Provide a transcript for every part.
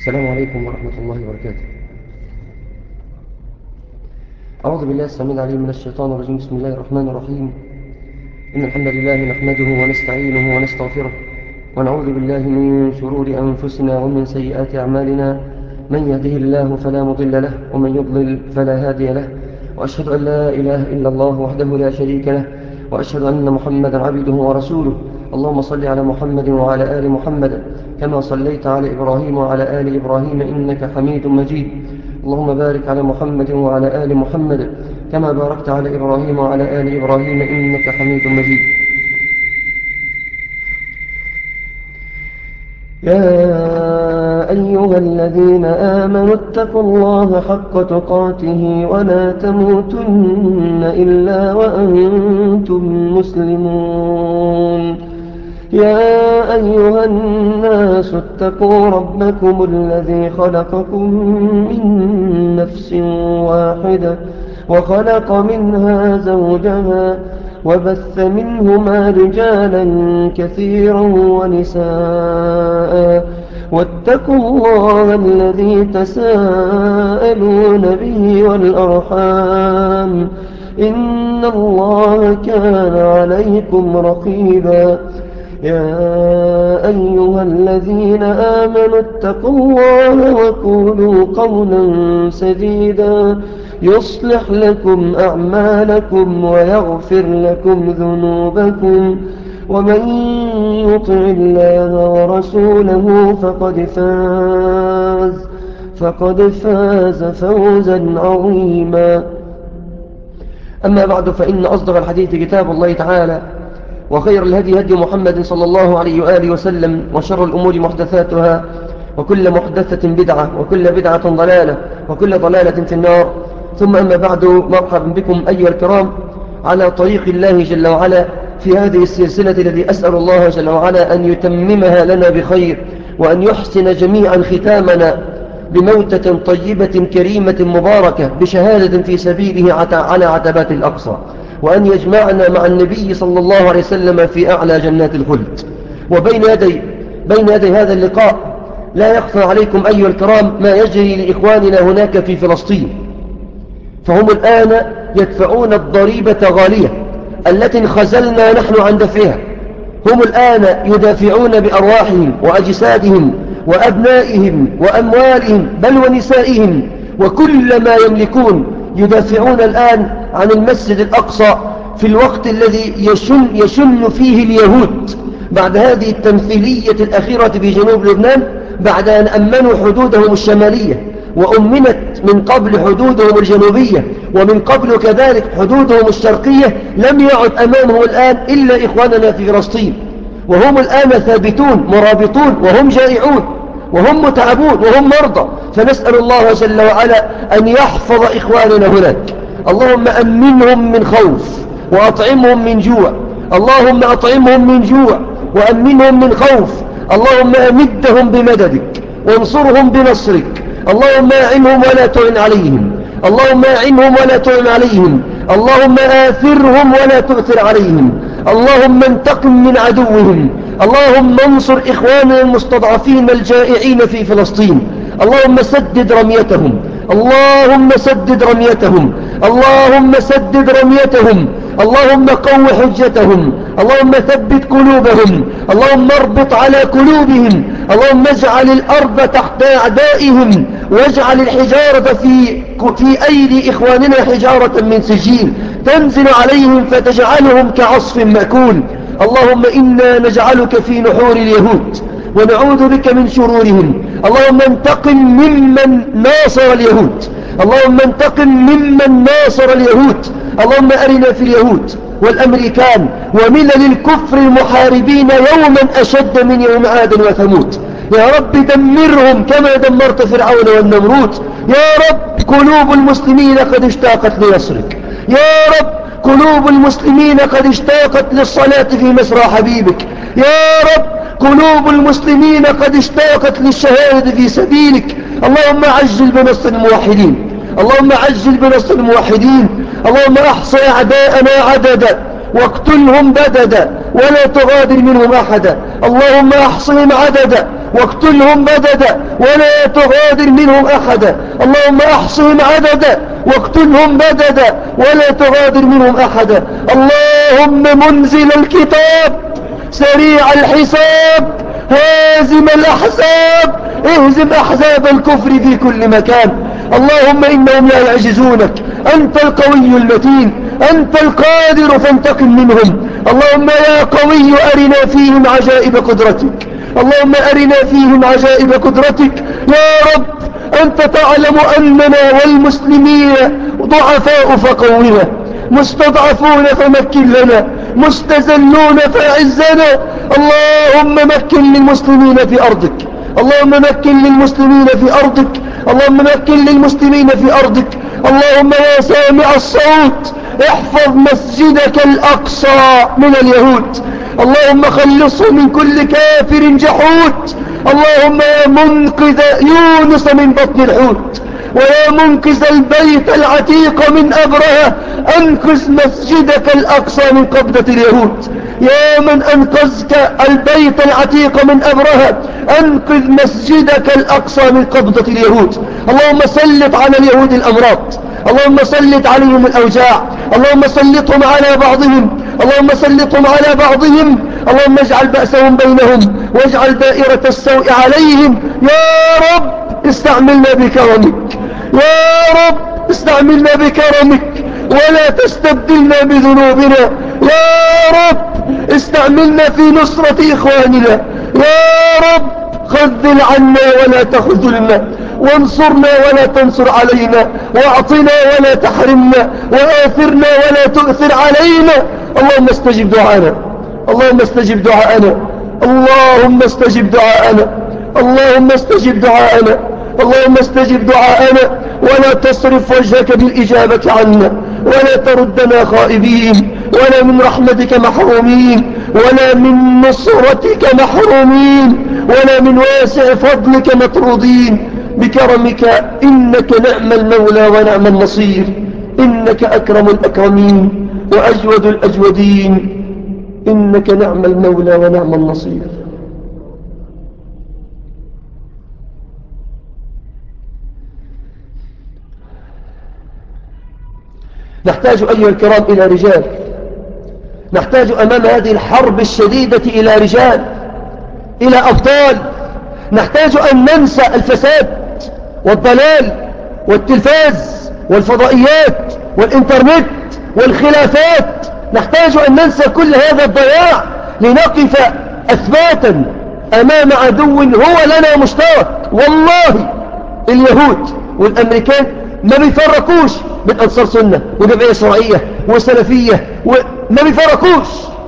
السلام عليكم ورحمة الله وبركاته أعوذ بالله السميع العليم من الشيطان الرجيم بسم الله الرحمن الرحيم إن الحمد لله نحمده ونستعينه ونستغفره ونعوذ بالله من شرور أنفسنا ومن سيئات أعمالنا من يهده الله فلا مضل له ومن يضلل فلا هادي له وأشهد أن لا إله إلا الله وحده لا شريك له وأشهد أن محمدا عبده ورسوله اللهم صل على محمد وعلى آل محمد كما صليت على إبراهيم وعلى آل إبراهيم إنك حميد مجيد اللهم بارك على محمد وعلى آل محمد كما باركت على إبراهيم وعلى آل إبراهيم إنك حميد مجيد يا أيها الذين آمنوا اتقوا الله حق تقاته ولا تموتن إلا وأنتم مسلمون يا أيها الناس اتقوا ربكم الذي خلقكم من نفس واحدة وخلق منها زوجها وبث منهما رجالا كثيرا ونساء واتقوا الله الذي تساءلون به والأرحام إن الله كان عليكم رقيبا يا أيها الذين آمنوا اتقوا الله وقولوا قولا سديدا يصلح لكم أعمالكم ويغفر لكم ذنوبكم ومن يطع الله ورسوله فقد فاز فقد فاز فوزا عظيما أما بعد فإن أصدق الحديث كتاب الله تعالى وخير الهدي هدي محمد صلى الله عليه وآله وسلم وشر الأمور محدثاتها وكل محدثة بدعة وكل بدعة ضلالة وكل ضلالة في النار ثم أما بعد مرحبا بكم أيها الكرام على طريق الله جل وعلا في هذه السلسلة التي أسأل الله جل وعلا أن يتممها لنا بخير وأن يحسن جميعا ختامنا بموتة طيبة كريمة مباركة بشهادة في سبيله على عتبات الأقصى وأن يجمعنا مع النبي صلى الله عليه وسلم في أعلى جنات الخلد وبين يدي بين يدي هذا اللقاء لا يخفى عليكم أيها الكرام ما يجري لإخواننا هناك في فلسطين فهم الآن يدفعون الضريبة غالية التي انخزلنا نحن عن دفعها هم الآن يدافعون بأرواحهم وأجسادهم وأبنائهم وأموالهم بل ونسائهم وكل ما يملكون يدافعون الآن عن المسجد الأقصى في الوقت الذي يشن, يشن فيه اليهود بعد هذه التمثيلية الأخيرة في جنوب لبنان بعد أن أمنوا حدودهم الشمالية وأمنت من قبل حدودهم الجنوبية ومن قبل كذلك حدودهم الشرقية لم يعد أمامهم الآن إلا إخواننا في فلسطين وهم الآن ثابتون مرابطون وهم جائعون وهم متعبون وهم مرضى فنسأل الله جل وعلا أن يحفظ إخواننا هناك اللهم أمنهم من خوف وأطعمهم من جوع اللهم أطعمهم من جوع وأمنهم من خوف اللهم أمدهم بمددك وانصرهم بنصرك اللهم أعنهم ولا تعن عليهم اللهم أعنهم ولا تعن عليهم اللهم آثرهم ولا تؤثر عليهم اللهم انتقم من عدوهم اللهم انصر إخواننا المستضعفين الجائعين في فلسطين اللهم سدد رميتهم اللهم سدد رميتهم اللهم سدد رميتهم اللهم قو حجتهم اللهم ثبت قلوبهم اللهم اربط على قلوبهم اللهم اجعل الأرض تحت أعدائهم واجعل الحجارة في, في أيدي إخواننا حجارة من سجيل تنزل عليهم فتجعلهم كعصف مأكول اللهم إنا نجعلك في نحور اليهود ونعوذ بك من شرورهم اللهم انتقم ممن ناصر اليهود اللهم انتقم ممن ناصر اليهود اللهم أرنا في اليهود والأمريكان وملل الكفر المحاربين يوما أشد من يوم عاد وثمود يا رب دمرهم كما دمرت فرعون والنمرود يا رب قلوب المسلمين قد اشتاقت لنصرك يا رب قلوب المسلمين قد اشتاقت للصلاة في مسرى حبيبك يا رب قلوب المسلمين قد اشتاقت للشهادة في سبيلك اللهم عجل بنصر الموحدين اللهم عجل بنصر الموحدين اللهم احصي أعداءنا عددا واقتلهم بددا ولا تغادر منهم أحدا اللهم احصهم عددا واقتلهم بددا ولا تغادر منهم أحدا اللهم أحصهم عددا واقتلهم بددا ولا تغادر منهم أحدا اللهم منزل الكتاب سريع الحساب هازم الأحزاب اهزم أحزاب الكفر في كل مكان اللهم إنهم لا يعجزونك أنت القوي المتين أنت القادر فانتقم منهم اللهم يا قوي أرنا فيهم عجائب قدرتك اللهم أرنا فيهم عجائب قدرتك يا رب أنت تعلم أننا والمسلمين ضعفاء فقونا مستضعفون فمكن لنا مستزلون فأعزنا اللهم مكن للمسلمين في أرضك اللهم مكن للمسلمين في أرضك اللهم مكن للمسلمين في أرضك اللهم يا سامع الصوت احفظ مسجدك الأقصى من اليهود اللهم خلصه من كل كافر جحود اللهم يا منقذ يونس من بطن الحوت ويا منقذ البيت العتيق من أبرهة أنقذ مسجدك الأقصى من قبضة اليهود يا من أنقذك البيت العتيق من أبرهة أنقذ مسجدك الأقصى من قبضة اليهود اللهم سلط على اليهود الأمراض اللهم سلط عليهم الأوجاع اللهم سلطهم على بعضهم اللهم سلطهم على بعضهم اللهم اجعل بأسهم بينهم واجعل دائرة السوء عليهم يا رب استعملنا بكرمك يا رب استعملنا بكرمك ولا تستبدلنا بذنوبنا يا رب استعملنا في نصرة إخواننا يا رب خذل عنا ولا تخذلنا وانصرنا ولا تنصر علينا واعطنا ولا تحرمنا وآثرنا ولا تؤثر علينا اللهم استجب دعانا اللهم استجب دعاءنا اللهم استجب دعاءنا اللهم استجب دعاءنا اللهم استجب دعاءنا ولا تصرف وجهك بالإجابة عنا ولا تردنا خائبين ولا من رحمتك محرومين ولا من نصرتك محرومين ولا من واسع فضلك مطرودين بكرمك إنك نعم المولى ونعم النصير إنك أكرم الأكرمين وأجود الأجودين إنك نعم المولى ونعم النصير نحتاج أيها الكرام إلى رجال نحتاج أمام هذه الحرب الشديدة إلى رجال إلى أبطال نحتاج أن ننسى الفساد والضلال والتلفاز والفضائيات والإنترنت والخلافات نحتاج أن ننسى كل هذا الضياع لنقف أثباتا أمام عدو هو لنا مشترك والله اليهود والأمريكان ما بيفرقوش من أنصار سنة وجمعية شرعية وسلفية وما بيفرقوش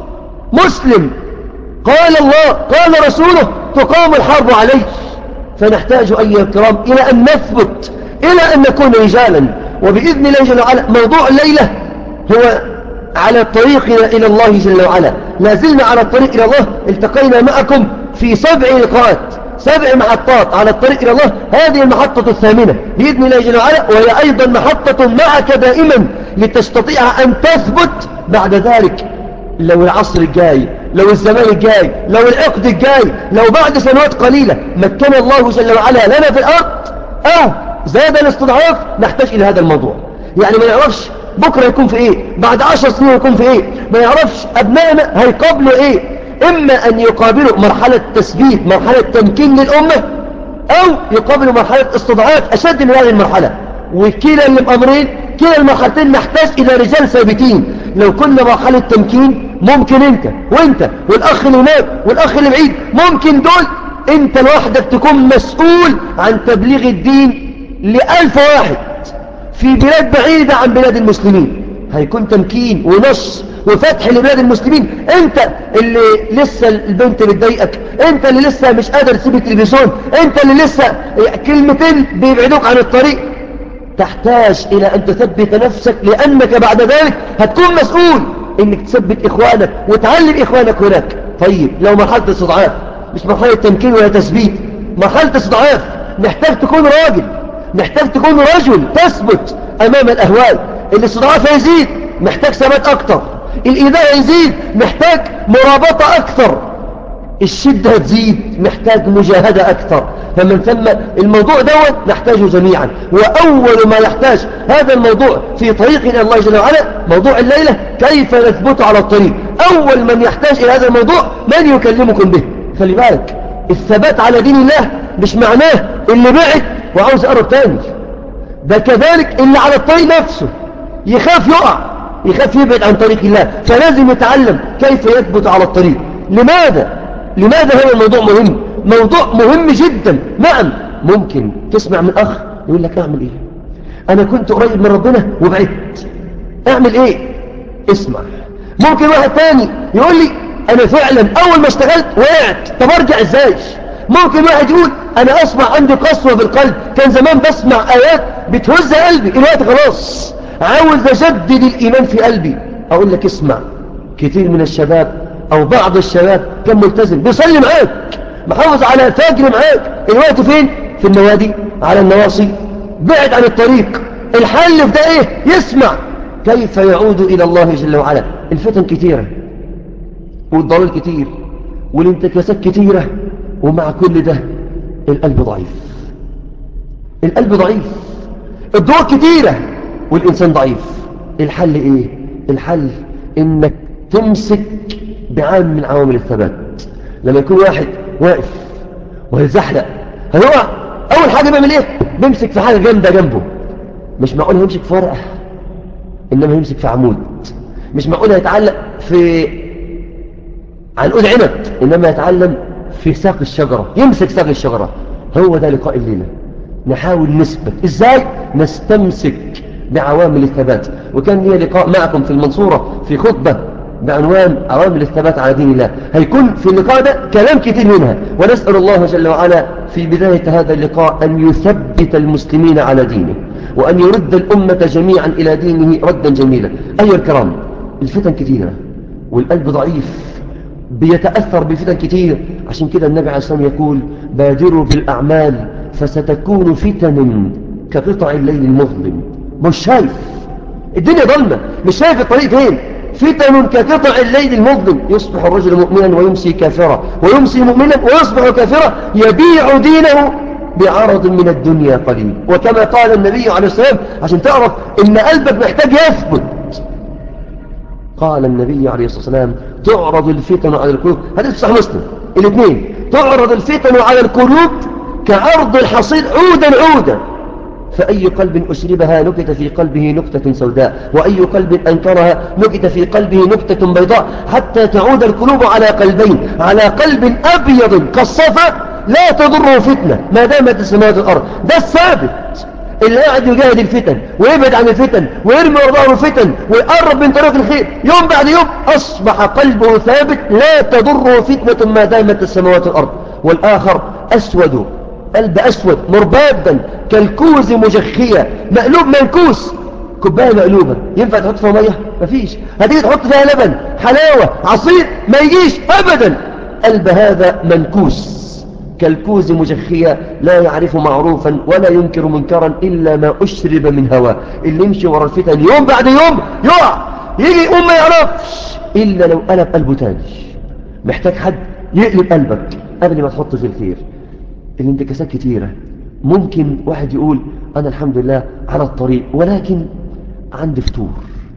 مسلم قال الله قال رسوله تقام الحرب عليه فنحتاج أيها الكرام إلى أن نثبت إلى أن نكون رجالا وبإذن الله جل وعلا موضوع الليلة هو على طريقنا إلى الله جل وعلا لازلنا على الطريق إلى الله التقينا معكم في سبع لقاءات سبع محطات على الطريق إلى الله هذه المحطة الثامنة بإذن الله جل وعلا وهي أيضا محطة معك دائما لتستطيع أن تثبت بعد ذلك لو العصر الجاي لو الزمان الجاي لو العقد الجاي لو بعد سنوات قليلة مكن الله جل وعلا لنا في الأرض أو زاد الاستضعاف نحتاج إلى هذا الموضوع يعني ما نعرفش بكرة يكون في إيه بعد عشر سنين يكون في إيه ما يعرفش أبنائنا هيقابلوا إيه إما أن يقابلوا مرحلة تثبيت مرحلة تمكين للأمة أو يقابلوا مرحلة استضعاف أشد من هذه المرحلة وكلا الأمرين كلا المرحلتين نحتاج إلى رجال ثابتين لو كنا مرحلة تمكين ممكن أنت وأنت والأخ اللي هناك والأخ اللي بعيد ممكن دول أنت لوحدك تكون مسؤول عن تبليغ الدين لألف واحد في بلاد بعيدة عن بلاد المسلمين هيكون تمكين ونص وفتح لبلاد المسلمين انت اللي لسه البنت بتضايقك انت اللي لسه مش قادر تسيب التلفزيون انت اللي لسه كلمتين بيبعدوك عن الطريق تحتاج الى ان تثبت نفسك لانك بعد ذلك هتكون مسؤول انك تثبت اخوانك وتعلم اخوانك هناك طيب لو مرحلة استضعاف مش مرحلة تمكين ولا تثبيت مرحلة استضعاف نحتاج تكون راجل نحتاج تكون رجل تثبت امام الاهوال الاستضعاف هيزيد محتاج ثبات اكتر الإيذاء يزيد محتاج مرابطة أكثر الشدة هتزيد محتاج مجاهدة أكثر فمن ثم الموضوع دوت نحتاجه جميعا وأول ما يحتاج هذا الموضوع في طريق إلى الله جل وعلا موضوع الليلة كيف نثبت على الطريق أول من يحتاج إلى هذا الموضوع من يكلمكم به خلي بالك الثبات على دين الله مش معناه اللي بعد وعاوز يقرب تاني ده كذلك اللي على الطريق نفسه يخاف يقع يخاف يبعد عن طريق الله فلازم يتعلم كيف يثبت على الطريق لماذا لماذا هذا الموضوع مهم موضوع مهم جدا نعم ممكن تسمع من أخ يقول لك أعمل إيه أنا كنت قريب من ربنا وبعدت أعمل إيه اسمع ممكن واحد تاني يقول لي أنا فعلا أول ما اشتغلت وقعت طب أرجع إزاي ممكن واحد يقول أنا أصبح عندي قسوة بالقلب كان زمان بسمع آيات بتهز قلبي الوقت خلاص عاوز أجدد الإيمان في قلبي أقول لك اسمع كثير من الشباب أو بعض الشباب كان ملتزم بيصلي معاك محافظ على فجر معاك الوقت فين في النوادي على النواصي بعد عن الطريق الحل في ده ايه يسمع كيف يعود إلى الله جل وعلا الفتن كثيرة والضلال كثير والانتكاسات كثيرة ومع كل ده القلب ضعيف القلب ضعيف الضوء كثيرة والإنسان ضعيف الحل ايه الحل انك تمسك بعامل من عوامل الثبات لما يكون واحد واقف ويزحلق هيقع اول حاجه بيعمل ايه بيمسك في حاجه جامده جنبه مش معقول يمسك في ورقه انما يمسك في عمود مش معقول يتعلق في عنقود عنب انما يتعلم في ساق الشجره يمسك ساق الشجره هو ده لقاء الليله نحاول نثبت ازاي نستمسك بعوامل الثبات وكان لي لقاء معكم في المنصورة في خطبة بعنوان عوامل الثبات على دين الله هيكون في اللقاء ده كلام كتير منها ونسأل الله جل وعلا في بداية هذا اللقاء أن يثبت المسلمين على دينه وأن يرد الأمة جميعا إلى دينه ردا جميلا أيها الكرام الفتن كثيرة والقلب ضعيف بيتأثر بفتن كتير عشان كده النبي عليه الصلاة والسلام يقول بادروا بالأعمال فستكون فتن كقطع الليل المظلم مش شايف الدنيا ضلمة مش شايف الطريق فين فتن كقطع الليل المظلم يصبح الرجل مؤمنا ويمسي كافرا ويمسي مؤمنا ويصبح كافرا يبيع دينه بعرض من الدنيا قليل وكما قال النبي عليه السلام عشان تعرف ان قلبك محتاج يثبت قال النبي عليه الصلاة والسلام تعرض الفتن على القلوب هذا صحيح مسلم الاثنين تعرض الفتن على القلوب كعرض الحصيد عودا عودا فأي قلب أشربها نكت في قلبه نكتة سوداء وأي قلب أنكرها نكت في قلبه نكتة بيضاء حتى تعود القلوب على قلبين على قلب أبيض كالصفا لا تضره فتنة ما دامت السماوات الأرض ده الثابت اللي قاعد يجاهد الفتن ويبعد عن الفتن ويرمي ورضاه الفتن ويقرب من طريق الخير يوم بعد يوم أصبح قلبه ثابت لا تضره فتنة ما دامت السماوات الأرض والآخر أسود قلب أسود مربادا كالكوز مجخية مقلوب منكوس كوباية مقلوبة ينفع تحط فيها مية مفيش هتيجي تحط فيها لبن حلاوة عصير ما يجيش أبدا قلب هذا منكوس كالكوز مجخية لا يعرف معروفا ولا ينكر منكرا إلا ما أشرب من هواه اللي يمشي ورا الفتن يوم بعد يوم يقع يجي يقوم ما يعرفش إلا لو قلب قلبه تاني محتاج حد يقلب قلبك قبل ما تحط في الخير الانتكاسات كتيرة ممكن واحد يقول أنا الحمد لله على الطريق ولكن عندي فتور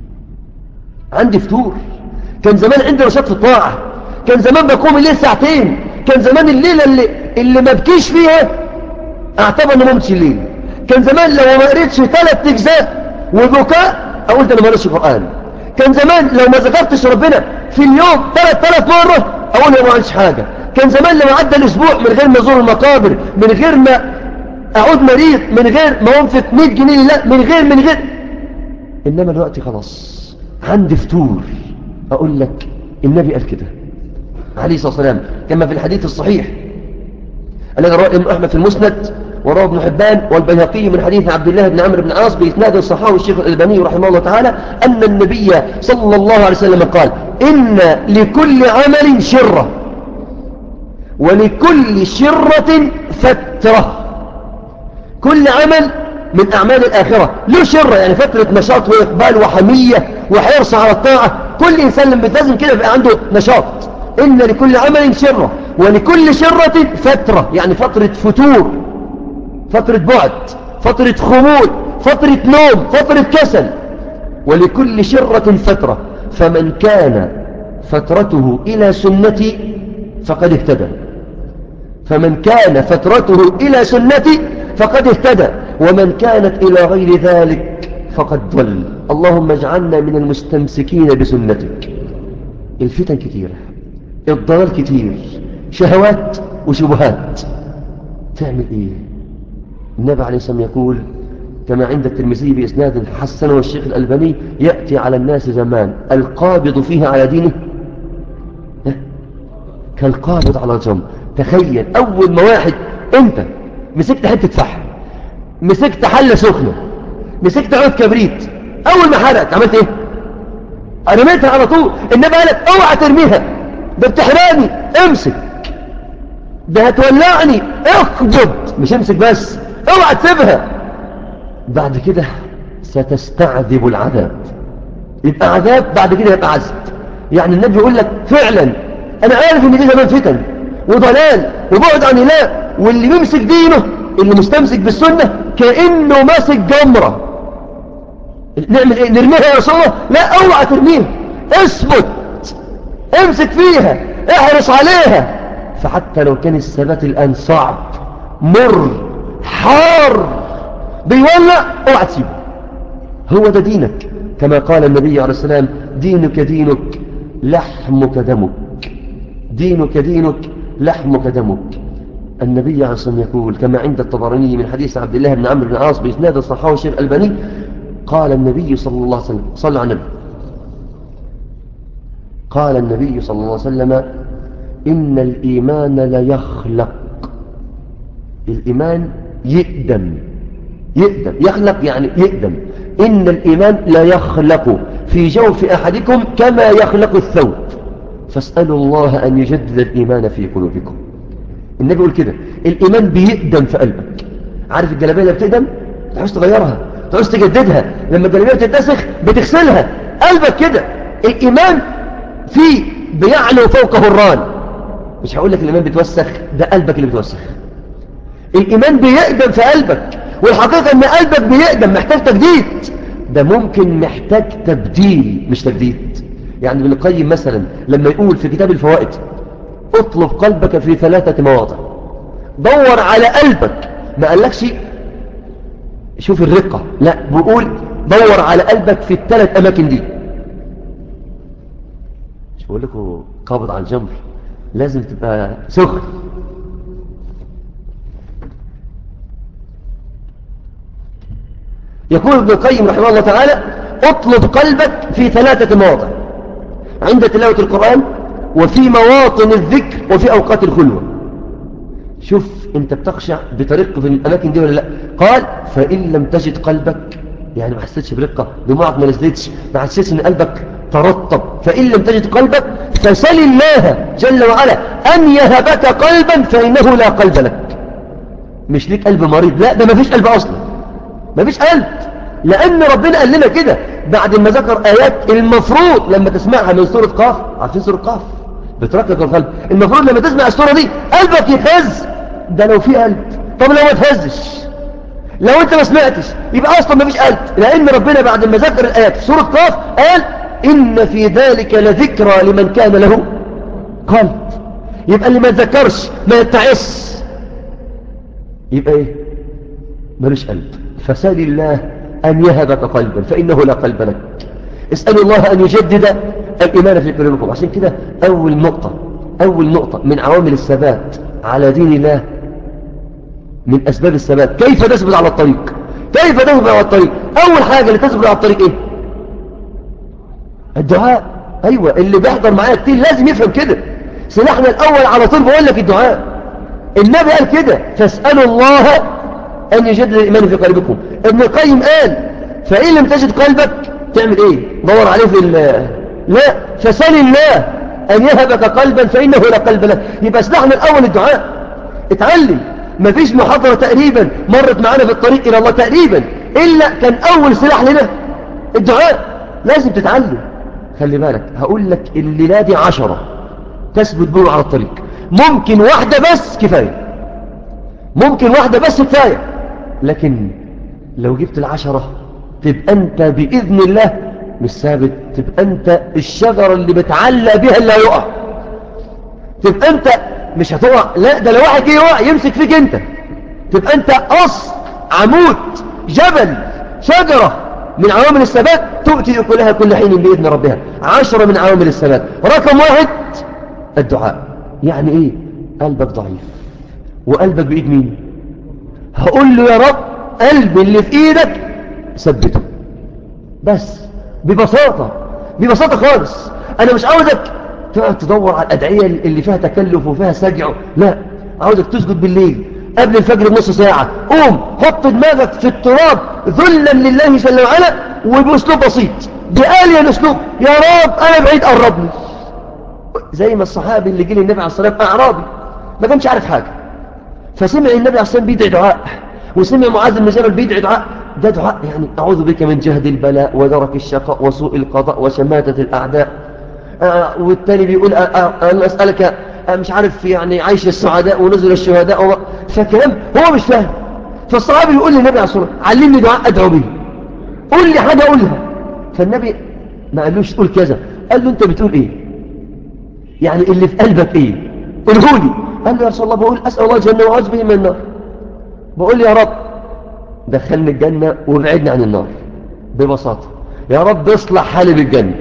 عندي فتور كان زمان عندي نشاط في الطاعة كان زمان بقوم الليل ساعتين كان زمان الليلة اللي, اللي ما بكيش فيها اعتبر انه ممتش الليل كان زمان لو ما قريتش ثلاث اجزاء وبكاء اقول ده انا ما قريتش قرآن كان زمان لو ما ذكرتش ربنا في اليوم ثلاث ثلاث مرة اقول انا ما عملتش حاجة كان زمان لو عدى الاسبوع من غير ما ازور المقابر من غير ما اعود مريض من غير ما انفق 100 جنيه لا من غير من غير انما الوقت خلاص عندي فتور اقول لك النبي قال كده عليه الصلاة والسلام كما في الحديث الصحيح الذي رواه الإمام أحمد في المسند ورواه ابن حبان والبيهقي من حديث عبد الله بن عمرو بن عاص بإسناد الصحابي الشيخ الألباني رحمه الله تعالى أن النبي صلى الله عليه وسلم قال إن لكل عمل شرة ولكل شرة فترة كل عمل من أعمال الآخرة له شرة يعني فترة نشاط وإقبال وحمية وحرص على الطاعة كل إنسان لما بيتلازم كده بيبقى عنده نشاط إن لكل عمل شرة ولكل شرة فترة يعني فترة فتور فترة بعد فترة خمول فترة نوم فترة كسل ولكل شرة فترة فمن كان فترته إلى سنتي فقد اهتدى فمن كان فترته إلى سنتي فقد اهتدى ومن كانت إلى غير ذلك فقد ضل اللهم اجعلنا من المستمسكين بسنتك الفتن كثيرة الضلال كتير شهوات وشبهات تعمل ايه النبي عليه الصلاة والسلام يقول كما عند الترمذي بإسناد حسن والشيخ الألباني يأتي على الناس زمان القابض فيها على دينه كالقابض على الجمر تخيل أول ما واحد أنت مسكت حتة فحم مسكت حلة سخنة مسكت عود كبريت أول ما حرقت عملت إيه رميتها على طول النبي قالك اوعى ترميها ده بتحرقني امسك ده هتولعني اقبض مش امسك بس اوعى تسيبها بعد كده ستستعذب العذاب يبقى عذاب بعد كده يبقى عذاب يعني النبي يقول لك فعلا انا عارف ان دي زمان فتن وضلال وبعد عن الله واللي بيمسك دينه اللي مستمسك بالسنة كأنه ماسك جمرة نعمل ايه نرميها يا رسول الله لا اوعى ترميها اثبت امسك فيها احرص عليها فحتى لو كان الثبات الآن صعب مر حار بيولع اوعى تسيبه هو ده دينك كما قال النبي عليه السلام دينك دينك لحمك دمك دينك دينك لحمك دمك النبي عليه الصلاة والسلام يقول كما عند الطبراني من حديث عبد الله بن عمرو بن عاص بإسناد الصحابة الشيخ الألباني قال النبي صلى الله عليه وسلم صلى على النبي قال النبي صلى الله عليه وسلم إن الإيمان ليخلق الإيمان يقدم يقدم يخلق يعني يقدم إن الإيمان ليخلق في جوف أحدكم كما يخلق الثوب فاسألوا الله أن يجدد الإيمان في قلوبكم النبي يقول كده الإيمان بيقدم في قلبك عارف الجلابية اللي بتقدم تعوز تغيرها تعوز تجددها لما الجلابية بتتسخ بتغسلها قلبك كده الإيمان فيه بيعلو فوق هران مش هقول لك الإيمان بيتوسخ ده قلبك اللي بيتوسخ الإيمان بيقدم في قلبك والحقيقة أن قلبك بيقدم محتاج تجديد ده ممكن محتاج تبديل مش تجديد يعني ابن القيم مثلا لما يقول في كتاب الفوائد اطلب قلبك في ثلاثة مواضع دور على قلبك ما قالكش شوف الرقة لا بقول دور على قلبك في الثلاث أماكن دي مش بقول لكم قابض على الجمر لازم تبقى سخن يقول ابن القيم رحمه الله تعالى اطلب قلبك في ثلاثة مواضع عند تلاوة القرآن وفي مواطن الذكر وفي أوقات الخلوة شوف انت بتخشع بطريقة في الأماكن دي ولا لا قال فإن لم تجد قلبك يعني ما حسيتش برقة دموعك ما نزلتش ما حسيتش ان قلبك ترطب فإن لم تجد قلبك فسل الله جل وعلا أن يهبك قلبا فإنه لا قلب لك مش ليك قلب مريض لا ده ما فيش قلب أصلا ما فيش قلب لأن ربنا قال لنا كده بعد ما ذكر آيات المفروض لما تسمعها من سورة قاف عارفين سورة قاف بتركك القلب المفروض لما تسمع السورة دي قلبك يتهز ده لو في قلب طب لو ما تهزش لو انت ما سمعتش يبقى اصلا ما فيش قلب لان ربنا بعد ما ذكر الايات في سوره قاف قال ان في ذلك لذكرى لمن كان له قلب يبقى اللي ما يتذكرش ما يتعس يبقى ايه ملوش قلب فسال الله ان يهبك قلبا فانه لا قلب لك اسالوا الله ان يجدد الايمان في قلوبكم عشان كده اول نقطه اول نقطه من عوامل الثبات على دين الله من أسباب الثبات كيف تثبت على الطريق كيف تثبت على الطريق أول حاجة اللي تثبت على الطريق إيه الدعاء أيوة اللي بيحضر معايا كتير لازم يفهم كده سلاحنا الأول على طول بقول لك الدعاء النبي قال كده فاسألوا الله أن يجدد الإيمان في قلبكم ابن القيم قال فإن لم تجد قلبك تعمل إيه دور عليه في لا فسال الله أن يهبك قلبا فإنه لا قلب له يبقى سلاحنا الأول الدعاء اتعلم مفيش محاضرة تقريبا مرت معانا في الطريق إلى الله تقريبا إلا كان أول سلاح لنا الدعاء لازم تتعلم خلي بالك هقول لك الليلة دي عشرة تثبت بهم على الطريق ممكن واحدة بس كفاية ممكن واحدة بس كفاية لكن لو جبت العشرة تبقى أنت بإذن الله مش ثابت تبقى أنت الشجرة اللي بتعلق بها اللي هيقع تبقى أنت مش هتقع لا ده لو واحد جه يقع يمسك فيك أنت تبقى أنت أصل عمود جبل شجرة من عوامل الثبات تؤتي أكلها كل حين بإذن ربها عشرة من عوامل الثبات رقم واحد الدعاء يعني إيه قلبك ضعيف وقلبك بإيد مين هقول له يا رب قلبي اللي في إيدك ثبته بس ببساطة ببساطة خالص أنا مش عاوزك تقعد تدور على الأدعية اللي فيها تكلف وفيها سجع لا عاوزك تسجد بالليل قبل الفجر بنص ساعة قوم حط دماغك في التراب ذلا لله جل وعلا وبأسلوب بسيط بآلي الأسلوب يا رب أنا بعيد قربني زي ما الصحابي اللي جه للنبي عليه الصلاة والسلام أعرابي ما كانش عارف حاجة فسمع النبي عليه الصلاة والسلام بيدعي دعاء وسمع معاذ بن جبل بيدعي دعاء ده دعاء يعني أعوذ بك من جهد البلاء ودرك الشقاء وسوء القضاء وشماتة الأعداء آه والتاني بيقول آه آه أنا أسألك آه مش عارف يعني عيش السعداء ونزل الشهداء فكلام هو مش فاهم فالصحابي يقول للنبي عليه الصلاة والسلام علمني دعاء أدعو به قول لي حاجة أقولها فالنبي ما قالوش تقول كذا قال له أنت بتقول إيه يعني اللي في قلبك إيه قوله لي قال له يا رسول الله بقول أسأل الله الجنة وأعوذ به من النار بقول يا رب دخلني الجنة وابعدني عن النار ببساطة يا رب اصلح حالي بالجنة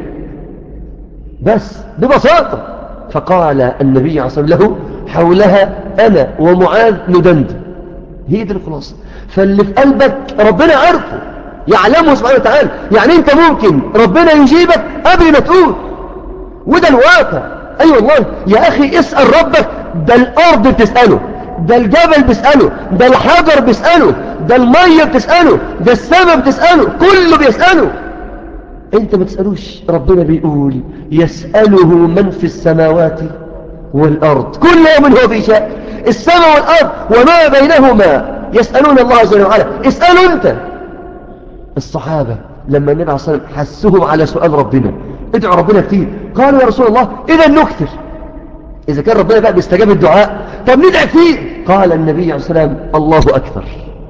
بس ببساطة فقال النبي عليه الصلاة والسلام له حولها أنا ومعاذ ندندن هي دي الخلاصة فاللي في قلبك ربنا عارفه يعلمه سبحانه وتعالى يعني انت ممكن ربنا يجيبك قبل ما تقول وده الواقع اي أيوة والله يا اخي اسأل ربك ده الارض بتسأله ده الجبل بيسأله ده الحجر بيسأله ده المية بتسأله ده السماء بتسأله كله بيسأله انت ما تسألوش ربنا بيقول يسأله من في السماوات والأرض كل يوم هو في شاء السماء والأرض وما بينهما يسألون الله جل وعلا اسألوا انت الصحابة لما النبي عليه الصلاة والسلام حسهم على سؤال ربنا ادعوا ربنا كتير قالوا يا رسول الله إذا نكثر إذا كان ربنا بقى بيستجاب الدعاء طب ندعي كتير قال النبي عليه الصلاة والسلام الله أكثر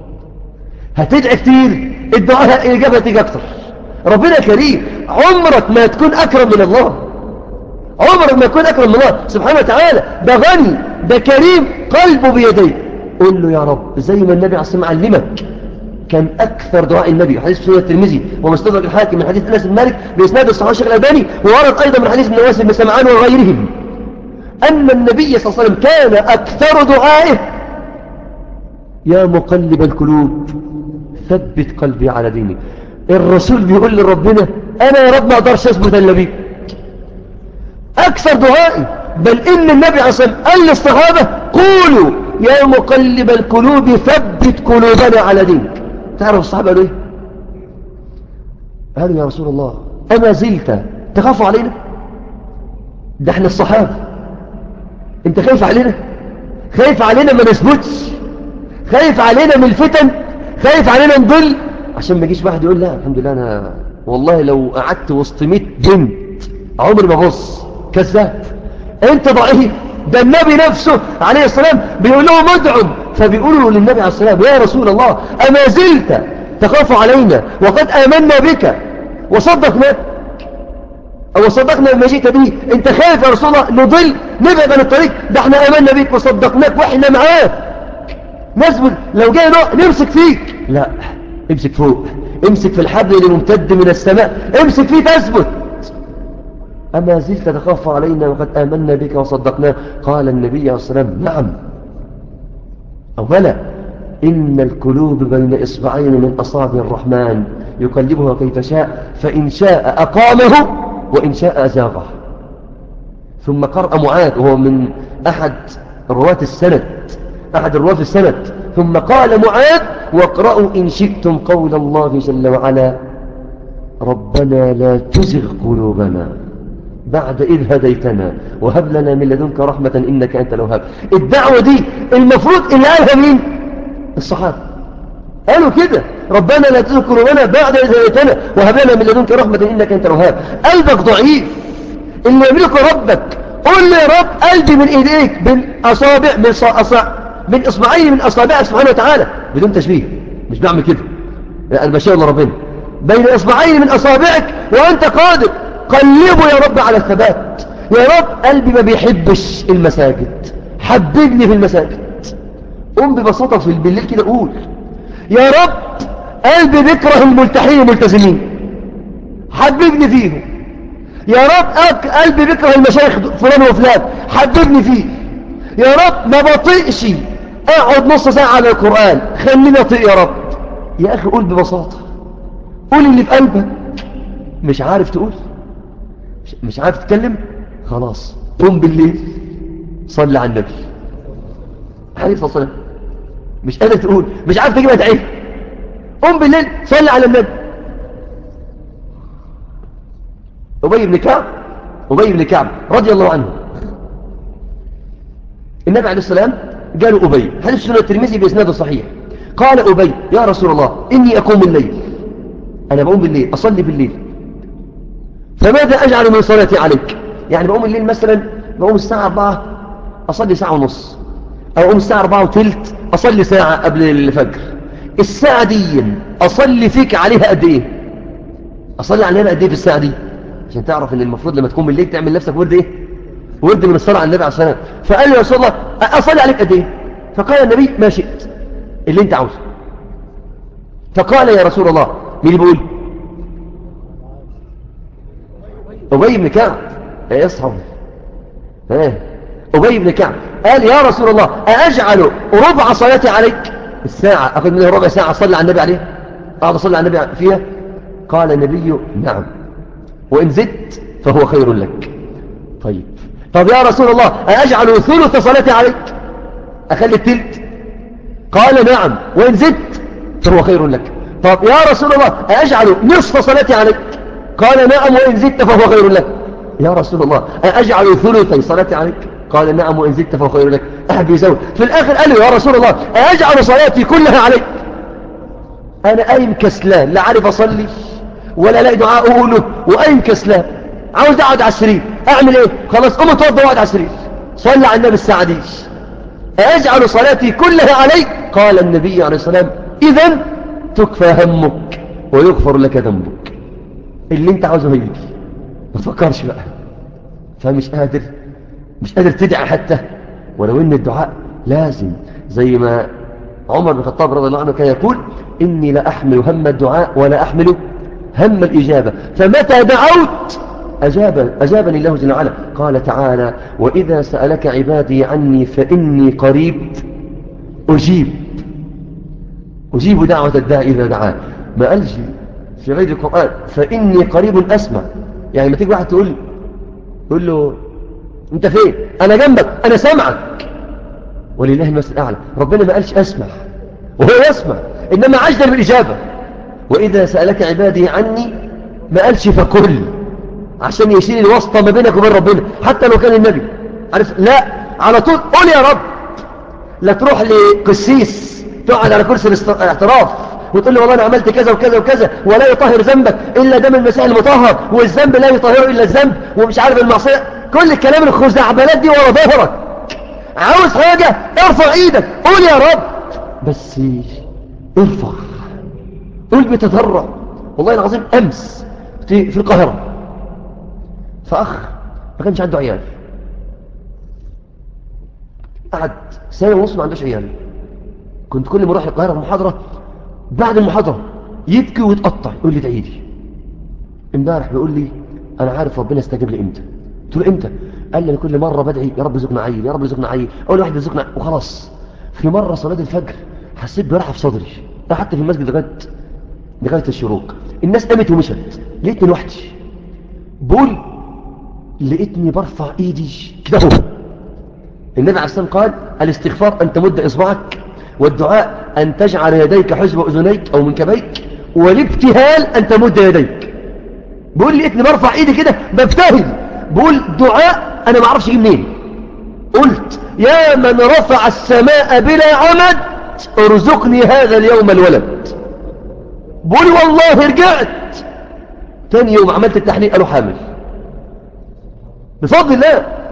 هتدعي كتير الدعاء إجابة تيجي أكثر ربنا كريم عمرك ما تكون أكرم من الله عمرك ما تكون أكرم من الله سبحانه وتعالى ده غني ده كريم قلبه بيديه قل له يا رب زي ما النبي عليه الصلاة والسلام علمك كان أكثر دعاء النبي حديث سنة الترمذي ومستدرك الحاكم من حديث أنس بن مالك بإسناد الصحابة الشيخ الألباني وورد أيضا من حديث النواس بن سمعان وغيرهم أن النبي صلى الله عليه وسلم كان أكثر دعائه يا مقلب القلوب ثبت قلبي على دينك الرسول بيقول لربنا أنا يا رب ما أقدرش أثبت إلا بيك أكثر دعائي بل إن النبي عليه الصلاة والسلام قال للصحابة قولوا يا مقلب القلوب ثبت قلوبنا على دينك تعرف الصحابة قالوا إيه قالوا يا رسول الله أما زلت تخاف علينا ده احنا الصحابة انت خايف علينا خايف علينا ما نثبتش خايف علينا من الفتن خايف علينا نضل عشان ما يجيش واحد يقول لا الحمد لله انا والله لو قعدت وسط 100 بنت عمري ما ابص كذاب انت ضعيف ده النبي نفسه عليه السلام بيقول لهم ادعوا فبيقولوا للنبي عليه السلام يا رسول الله اما زلت تخاف علينا وقد امنا بك وصدقناك أو صدقنا بما جئت به أنت خايف يا رسول الله نضل نبعد عن الطريق ده احنا أمنا بيك وصدقناك وإحنا معاك نثبت لو جاي نوع نمسك فيك لا امسك فوق امسك في الحبل اللي ممتد من السماء امسك فيه تثبت أما زلت تخاف علينا وقد آمنا بك وصدقناك قال النبي عليه الصلاة والسلام نعم أولا إن القلوب بين إصبعين من أصابع الرحمن يقلبها كيف شاء فإن شاء أقامه وإن شاء أزاغه ثم قرأ معاذ وهو من أحد رواة السند أحد رواة السند ثم قال معاذ واقرأوا إن شئتم قول الله جل وعلا ربنا لا تزغ قلوبنا بعد إذ هديتنا وهب لنا من لدنك رحمة إنك أنت الوهاب الدعوة دي المفروض اللي قالها مين الصحابة قالوا كده ربنا لا تزغ قلوبنا بعد إذ هديتنا وهب لنا من لدنك رحمة إنك أنت الوهاب قلبك ضعيف اللي يملك ربك قل لي يا رب قلبي من ايديك من اصابع من أصابع من اصبعين من اصابعك سبحانه وتعالى بدون تشبيه مش بعمل كده انا بشاور لربنا بين اصبعين من اصابعك وانت قادر قلبه يا رب على الثبات يا رب قلبي ما بيحبش المساجد حببني في المساجد قم ببساطة في بالليل كده قول يا رب قلبي بيكره الملتحين الملتزمين حببني فيهم يا رب قلبي بيكره المشايخ فلان وفلان حببني فيه يا رب ما بطيقش اقعد نص ساعة على القرآن خليني اطيق يا رب يا اخي قول ببساطة قول اللي في قلبك مش عارف تقول مش عارف تتكلم خلاص قم بالليل صلي على النبي عليه الصلاة والسلام مش قادر تقول مش عارف تجيبها تعيش قم بالليل صلي على النبي أبي بن كعب أبي بن كعب رضي الله عنه النبي عليه السلام قالوا أبي حديث سنة الترمذي بإسناده صحيح قال أبي يا رسول الله إني أقوم الليل أنا بقوم بالليل أصلي بالليل فماذا أجعل من صلاتي عليك يعني بقوم الليل مثلا بقوم الساعة 4 أصلي ساعة ونص أو أقوم الساعة 4 وثلث أصلي ساعة قبل الفجر الساعة دي أصلي فيك عليها قد إيه أصلي عليها قد إيه في الساعة دي عشان تعرف ان المفروض لما تكون بالليل تعمل نفسك ورد ايه ورد من الصلاة على النبي عليه الصلاة والسلام فقال يا رسول الله اصلي عليك قد ايه فقال النبي ما شئت اللي انت عاوزه فقال يا رسول الله مين اللي بيقول ابي بن كعب يا اصحاب ايه ابي بن كعب قال يا رسول الله اجعل ربع صلاتي عليك الساعة اخذ منها ربع ساعة اصلي على النبي عليه اقعد اصلي على النبي فيها قال النبي نعم وإن زدت فهو خير لك طيب طب يا رسول الله أجعل ثلث صلاتي عليك أخلي التلت قال نعم وإن زدت فهو خير لك طب يا رسول الله أجعل نصف صلاتي عليك قال نعم وإن زدت فهو خير لك يا رسول الله أجعل ثلثي صلاتي عليك قال نعم وإن زدت فهو خير لك أحب يزود في الآخر قال له يا رسول الله أجعل صلاتي كلها عليك أنا قايم كسلان لا عارف أصلي ولا الاقي دعاء اقوله وقايم كسلان عاوز اقعد على السرير اعمل ايه خلاص قوم اتوضى واقعد على السرير صلى على النبي الساعه دي اجعل صلاتي كلها عليك قال النبي عليه السلام اذا تكفى همك ويغفر لك ذنبك اللي انت عاوزه هيجي ما تفكرش بقى فمش قادر مش قادر تدعي حتى ولو ان الدعاء لازم زي ما عمر بن الخطاب رضي الله عنه كان يقول اني لا احمل هم الدعاء ولا احمل هم الإجابة فمتى دعوت أجاب أجابني الله جل وعلا قال تعالى وإذا سألك عبادي عني فإني قريب أجيب أجيب دعوة الداء إذا دعاه ما قالش في غير القرآن فإني قريب أسمع يعني ما تيجي واحد تقول تقول له أنت فين أنا جنبك أنا سامعك ولله المثل الأعلى ربنا ما قالش أسمع وهو يسمع إنما عجل بالإجابة وإذا سألك عبادي عني ما قالش فكل عشان يشيل الواسطة ما بينك وبين ربنا حتى لو كان النبي عارف لا على طول قول يا رب لا تروح لقسيس تقعد على كرسي الاعتراف وتقول له والله انا عملت كذا وكذا وكذا ولا يطهر ذنبك الا دم المسيح المطهر والذنب لا يطهره الا الذنب ومش عارف المعصيه كل الكلام الخزعبلات دي ورا ظهرك عاوز حاجه ارفع ايدك قول يا رب بس ارفع قول بتضرع والله العظيم أمس في, في القاهرة فأخ ما كانش عنده عيال قعد سنة ونص ما عندوش عيال كنت كل ما اروح القاهرة في محاضرة بعد المحاضرة يبكي ويتقطع يقول لي ادعي لي امبارح بيقول لي انا عارف ربنا استجاب لي امتى قلت له امتى قال لي كل مرة بدعي يا رب ارزقنا عيل يا رب ارزقنا عيل اول واحد يرزقنا وخلاص في مرة صلاة الفجر حسيت براحة في صدري حتى في المسجد لغايه لغاية الشروق الناس قامت ومشت لقيتني لوحدي بقول لقيتني برفع ايدي كده هو النبي عليه الصلاة قال الاستغفار أن تمد إصبعك والدعاء أن تجعل يديك حجب أذنيك أو منكبيك والابتهال أن تمد يديك بقول لقيتني برفع ايدي كده ببتهل بقول دعاء أنا ما اعرفش اجيب منين قلت يا من رفع السماء بلا عمد ارزقني هذا اليوم الولد بقول والله رجعت تاني يوم عملت التحليل قالوا حامل بفضل الله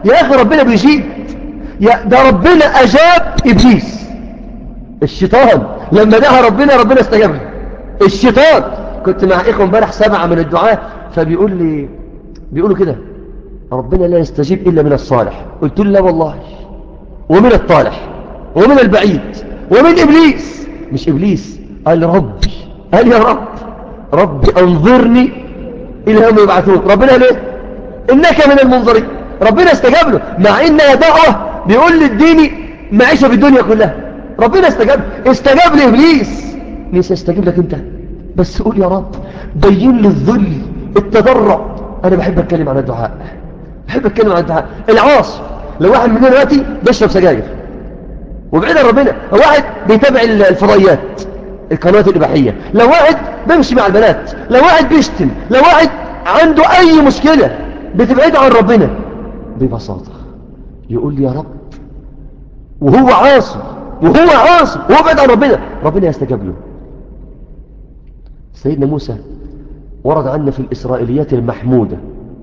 يا أخي ربنا بيجيب يا ده ربنا أجاب إبليس الشيطان لما دعا ربنا ربنا استجاب له الشيطان كنت مع إخوة امبارح سبعة من الدعاء فبيقول لي بيقولوا كده ربنا لا يستجيب إلا من الصالح قلت له لا والله ومن الطالح ومن البعيد ومن إبليس مش إبليس قال ربي قال يا رب ربي أنظرني إلى يوم يبعثون ربنا ليه إنك من المنظرين ربنا استجاب له مع إنها دعوة بيقول للديني معيشة في الدنيا كلها ربنا استجاب استجاب لإبليس ليس يستجيب لك أنت بس قول يا رب بين لي الذل التضرع أنا بحب أتكلم عن الدعاء بحب أتكلم عن الدعاء العاص لو واحد مننا دلوقتي بيشرب سجاير وبعيد عن ربنا لو واحد بيتابع الفضائيات القنوات الإباحية لو واحد بيمشي مع البنات لو واحد بيشتم لو واحد عنده أي مشكلة بتبعد عن ربنا ببساطة يقول لي يا رب وهو عاصي وهو عاصي وهو بعيد عن ربنا ربنا يستجاب له سيدنا موسى ورد عنا في الإسرائيليات المحمودة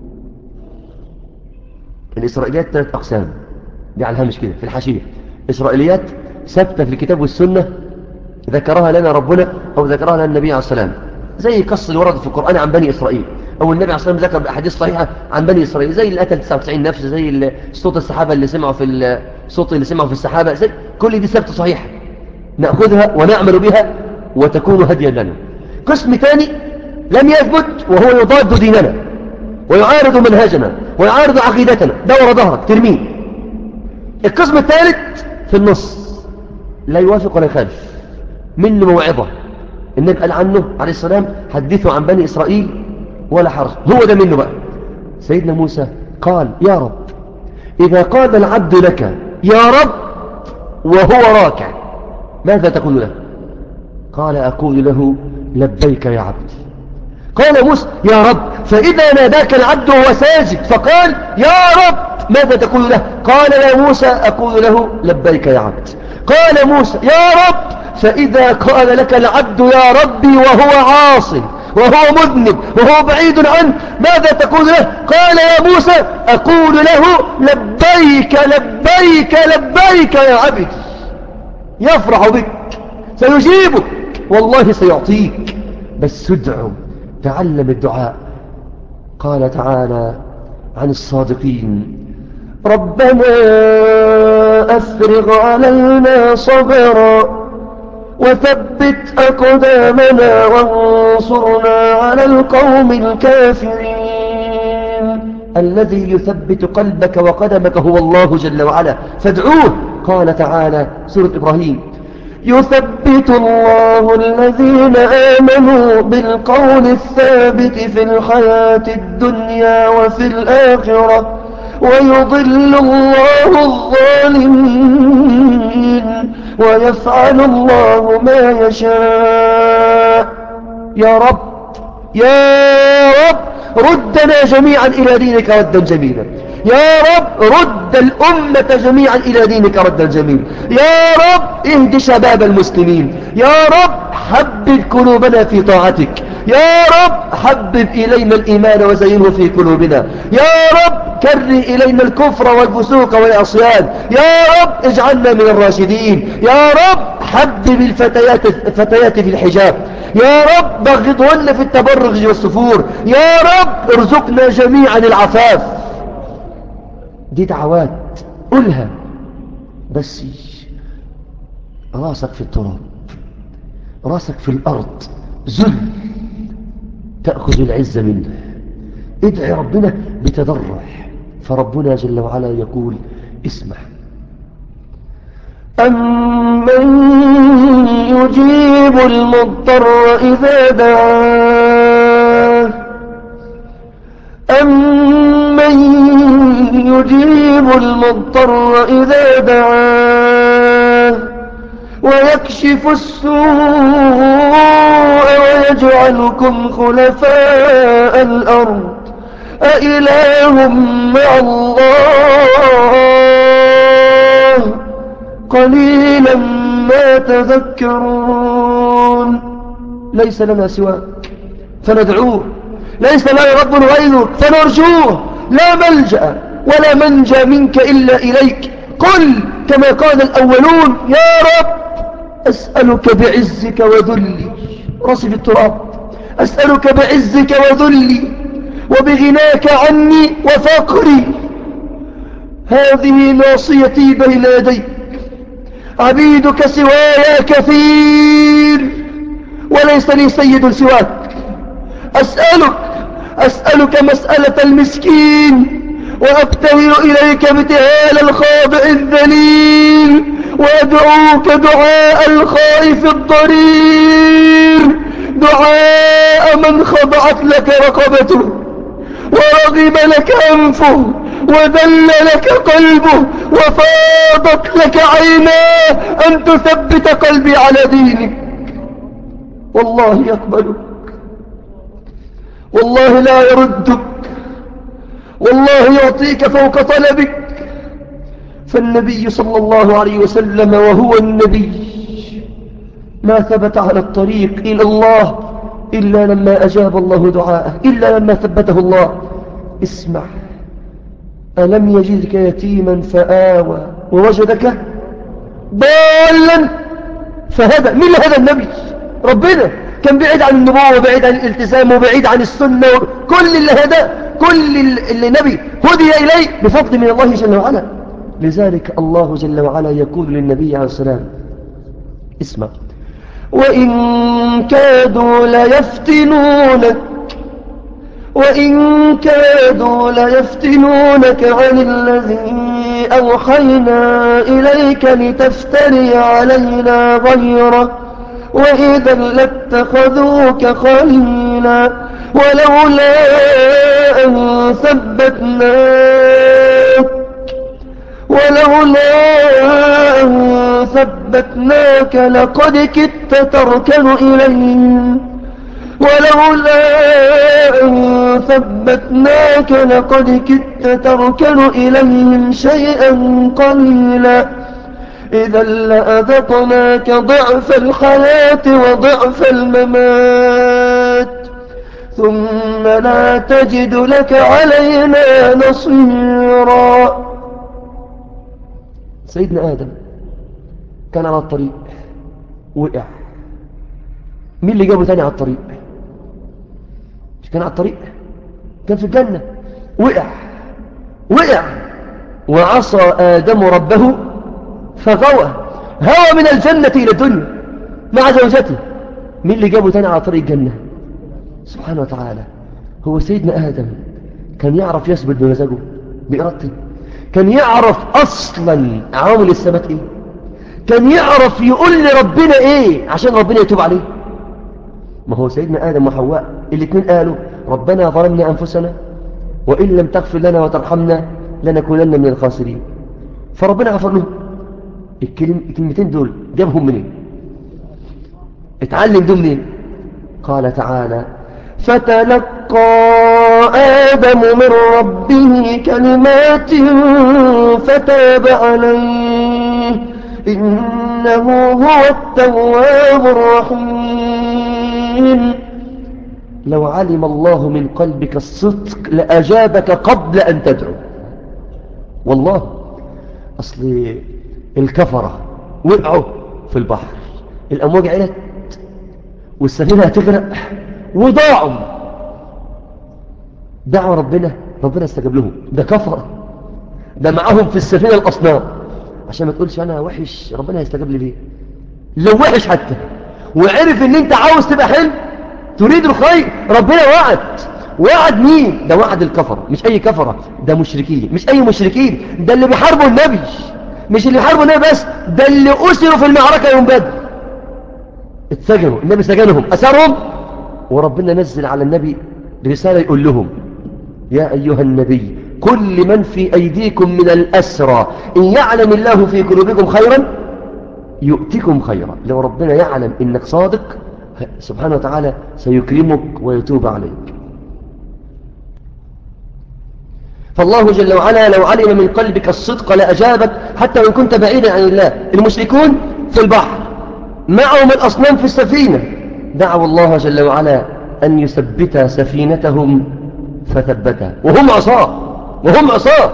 الإسرائيليات ثلاث أقسام دي على الهامش كده في الحاشية إسرائيليات ثابتة في الكتاب والسنة ذكرها لنا ربنا أو ذكرها لنا النبي عليه السلام زي قصة اللي ورد في القرآن عن بني إسرائيل أو النبي عليه السلام ذكر بأحاديث صحيحة عن بني إسرائيل زي اللي قتل 99 نفس زي صوت السحابة اللي سمعوا في الصوت اللي سمعوا في السحابة زي كل دي ثابتة صحيحة نأخذها ونعمل بها وتكون هديا لنا قسم ثاني لم يثبت وهو يضاد ديننا ويعارض منهجنا ويعارض عقيدتنا دور ظهرك ترميه القسم الثالث في النص لا يوافق ولا يخالف منه موعظة النبي قال عنه عليه السلام حدثوا عن بني إسرائيل ولا حرج هو ده منه بقى سيدنا موسى قال يا رب إذا قال العبد لك يا رب وهو راكع ماذا تقول له قال أقول له لبيك يا عبدي قال موسى يا رب فإذا ناداك العبد وهو ساجد فقال يا رب ماذا تقول له قال يا موسى أقول له لبيك يا عبد قال موسى يا رب فإذا قال لك العبد يا ربي وهو عاص وهو مذنب وهو بعيد عنه ماذا تقول له قال يا موسى أقول له لبيك لبيك لبيك يا عبد يفرح بك سيجيبك والله سيعطيك بس ادعو تعلم الدعاء قال تعالى عن الصادقين ربنا أفرغ علينا صبرا وثبت أقدامنا وانصرنا على القوم الكافرين الذي يثبت قلبك وقدمك هو الله جل وعلا فادعوه قال تعالى سورة إبراهيم يثبت الله الذين آمنوا بالقول الثابت في الحياة الدنيا وفي الآخرة ويضل الله الظالمين ويفعل الله ما يشاء يا رب يا رب ردنا جميعا إلى دينك ردا جميلا يا رب رد الأمة جميعا إلى دينك ردا جميلا يا رب اهد شباب المسلمين يا رب حبب قلوبنا في طاعتك يا رب حبب إلينا الإيمان وزينه في قلوبنا يا رب كره إلينا الكفر والفسوق والعصيان يا رب اجعلنا من الراشدين يا رب حبب الفتيات, الفتيات في الحجاب يا رب بغضهن في التبرج والسفور يا رب ارزقنا جميعا العفاف دي دعوات قولها بس راسك في التراب راسك في الأرض ذل تأخذ العزة منه ادعي ربنا بتضرع فربنا جل وعلا يقول اسمع أمن يجيب المضطر إذا دعاه أمن يجيب المضطر إذا دعاه ويكشف السوء ويجعلكم خلفاء الأرض أإله مع الله قليلا ما تذكرون ليس لنا سواك فندعوه ليس لنا رب غيرك فنرجوه لا ملجأ ولا منجى منك إلا إليك قل كما قال الأولون يا رب أسألك بعزك وذلي راسي في التراب أسألك بعزك وذلي وبغناك عني وفقري هذه ناصيتي بين يديك عبيدك سوايا كثير وليس لي سيد سواك أسألك أسألك مسألة المسكين وأبتهل إليك ابتهال الخاضع الذليل وأدعوك دعاء الخائف الضرير دعاء من خضعت لك رقبته ورغم لك أنفه وذل لك قلبه وفاضت لك عيناه أن تثبت قلبي على دينك والله يقبلك والله لا يردك والله يعطيك فوق طلبك فالنبي صلى الله عليه وسلم وهو النبي ما ثبت على الطريق إلى الله إلا لما أجاب الله دعاءه إلا لما ثبته الله اسمع ألم يجدك يتيما فآوى ووجدك ضالا فهدى من اللي هدى النبي ربنا كان بعيد عن النبوة وبعيد عن الالتزام وبعيد عن السنة كل اللي هدى كل اللي نبي هدي إليه بفضل من الله جل وعلا لذلك الله جل وعلا يقول للنبي عليه السلام اسمع وإن كادوا ليفتنونك وإن كادوا ليفتنونك عن الذي أوحينا إليك لتفتري علينا غيره وإذا لاتخذوك خليلا ولولا أن ثبتناك ولولا أن ثبتناك لقد كدت تركن إليهم ولولا أن ثبتناك لقد كدت تركن إليهم شيئا قليلا إذا لأذقناك ضعف الحياة وضعف الممات ثم لا تجد لك علينا نصيرا سيدنا آدم كان على الطريق وقع مين اللي جابه تاني على الطريق مش كان على الطريق كان في الجنة وقع وقع وعصى آدم ربه فغوى هوى من الجنة إلى الدنيا مع زوجته مين اللي جابه تاني على طريق الجنة سبحانه وتعالى هو سيدنا آدم كان يعرف يثبت بمزاجه بإرادته كان يعرف أصلا عوامل الثبات إيه كان يعرف يقول لربنا إيه عشان ربنا يتوب عليه ما هو سيدنا آدم وحواء الاثنين قالوا ربنا ظلمنا أنفسنا وإن لم تغفر لنا وترحمنا لنكونن من الخاسرين فربنا غفر لهم الكلمتين دول جابهم منين اتعلم دول منين قال تعالى فتلقى آدم من ربه كلمات فتاب عليه إنه هو التواب الرحيم لو علم الله من قلبك الصدق لأجابك قبل أن تدعو والله أصل الكفرة وقعوا في البحر الأمواج علت والسفينة هتغرق وضاعوا دعوا ربنا ربنا استجاب لهم ده كفرة ده معاهم في السفينة الأصنام عشان ما تقولش أنا وحش ربنا هيستجاب لي ليه لو وحش حتى وعرف ان انت عاوز تبقى حلو تريد الخير ربنا وعد وعد مين ده وعد الكفرة مش اي كفرة ده مشركين مش اي مشركين ده اللي بيحاربوا النبي مش اللي بيحاربوا النبي بس ده اللي أسروا في المعركة يوم بدر اتسجنوا النبي سجنهم أسرهم وربنا نزل على النبي رسالة يقول لهم يا أيها النبي كل من في أيديكم من الأسرى إن يعلم الله في قلوبكم خيرا يؤتكم خيرا لو ربنا يعلم إنك صادق سبحانه وتعالى سيكرمك ويتوب عليك فالله جل وعلا لو علم من قلبك الصدق لأجابك حتى وإن كنت بعيدا عن الله المشركون في البحر معهم الأصنام في السفينة دعوا الله جل وعلا أن يثبت سفينتهم فثبتها وهم عصاه وهم عصاه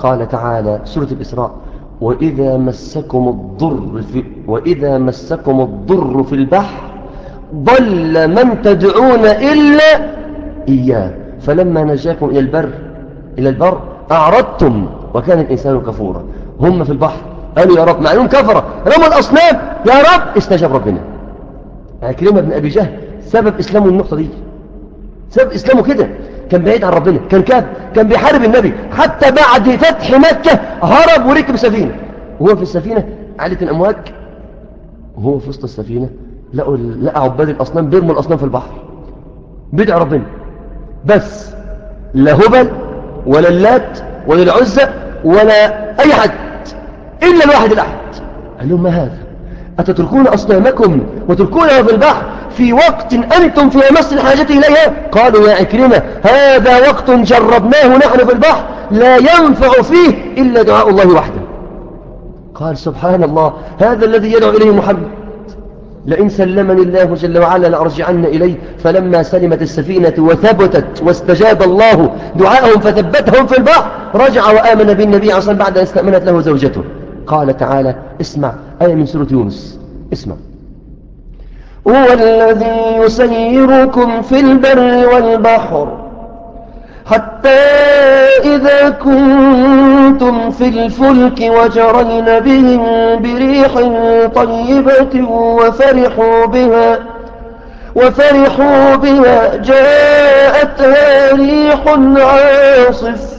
قال تعالى سورة الإسراء وإذا مسكم الضر في وإذا مسكم الضر في البحر ضل من تدعون إلا إياه فلما نجاكم إلى البر إلى البر أعرضتم وكان الإنسان كفورا هم في البحر قالوا يا رب معلوم كفرة رموا الأصنام يا رب استجاب ربنا عكرمة بن أبي جهل سبب إسلامه النقطة دي سبب إسلامه كده كان بعيد عن ربنا كان كاب كان بيحارب النبي حتى بعد فتح مكة هرب وركب سفينة وهو في السفينة علت الأمواج وهو في وسط السفينة لقوا لقى عباد الأصنام بيرموا الأصنام في البحر بيدعوا ربنا بس لا هبل ولا اللات ولا العزة ولا أي حد إلا الواحد الأحد قال لهم ما هذا أتتركون أصنامكم وتركونها في البحر في وقت أنتم في أمس الحاجة إليها قالوا يا عكرمة هذا وقت جربناه نحن في البحر لا ينفع فيه إلا دعاء الله وحده قال سبحان الله هذا الذي يدعو إليه محمد لئن سلمني الله جل وعلا لأرجعن إليه فلما سلمت السفينة وثبتت واستجاب الله دعاءهم فثبتهم في البحر رجع وآمن بالنبي عصا بعد أن استأمنت له زوجته قال تعالى اسمع آية من سورة يونس اسمع هو الذي يسيركم في البر والبحر حتى إذا كنتم في الفلك وجرين بهم بريح طيبة وفرحوا بها وفرحوا بها جاءتها ريح عاصف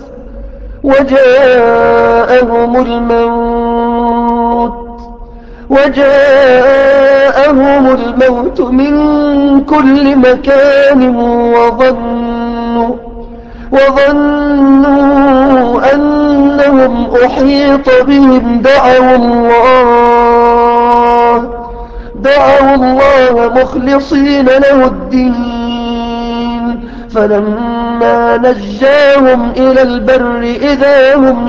وجاءهم الموت وجاءهم الموت من كل مكان وظنوا وظنوا أنهم أحيط بهم دعوا الله دعوا الله مخلصين له الدين فلما نجاهم إلى البر إذا هم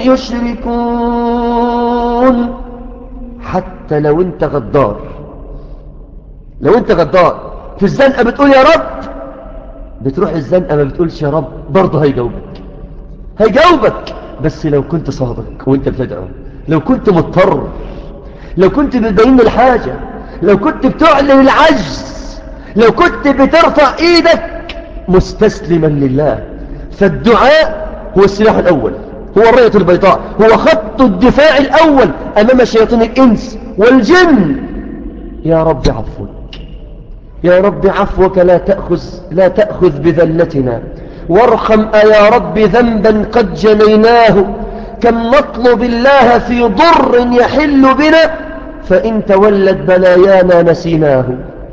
يشركون حتى لو انت غدار لو انت غدار في الزنقة بتقول يا رب بتروح الزنقة ما بتقولش يا رب برضه هيجاوبك هيجاوبك بس لو كنت صادق وانت بتدعو لو كنت مضطر لو كنت بتبين الحاجة لو كنت بتعلن العجز لو كنت بترفع ايدك مستسلما لله فالدعاء هو السلاح الأول هو الرية البيضاء هو خط الدفاع الأول أمام شياطين الإنس والجن يا رب عفوك يا رب عفوك لا تأخذ, لا تأخذ بذلتنا وارحم يا رب ذنبا قد جنيناه كم نطلب الله في ضر يحل بنا فإن تولت بلايانا نسيناه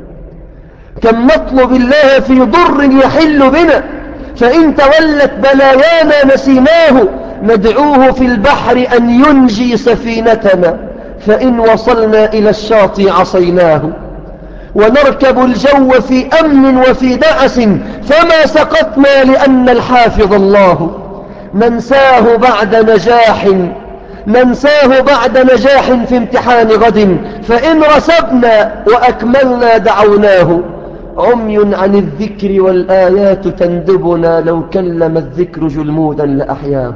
كم نطلب الله في ضر يحل بنا فإن تولت بلايانا نسيناه ندعوه في البحر أن ينجي سفينتنا فإن وصلنا إلى الشاطئ عصيناه ونركب الجو في أمن وفي دعس فما سقطنا لأن الحافظ الله ننساه بعد نجاح ننساه بعد نجاح في امتحان غد فإن رسبنا وأكملنا دعوناه عمي عن الذكر والآيات تندبنا لو كلم الذكر جلمودا لأحياه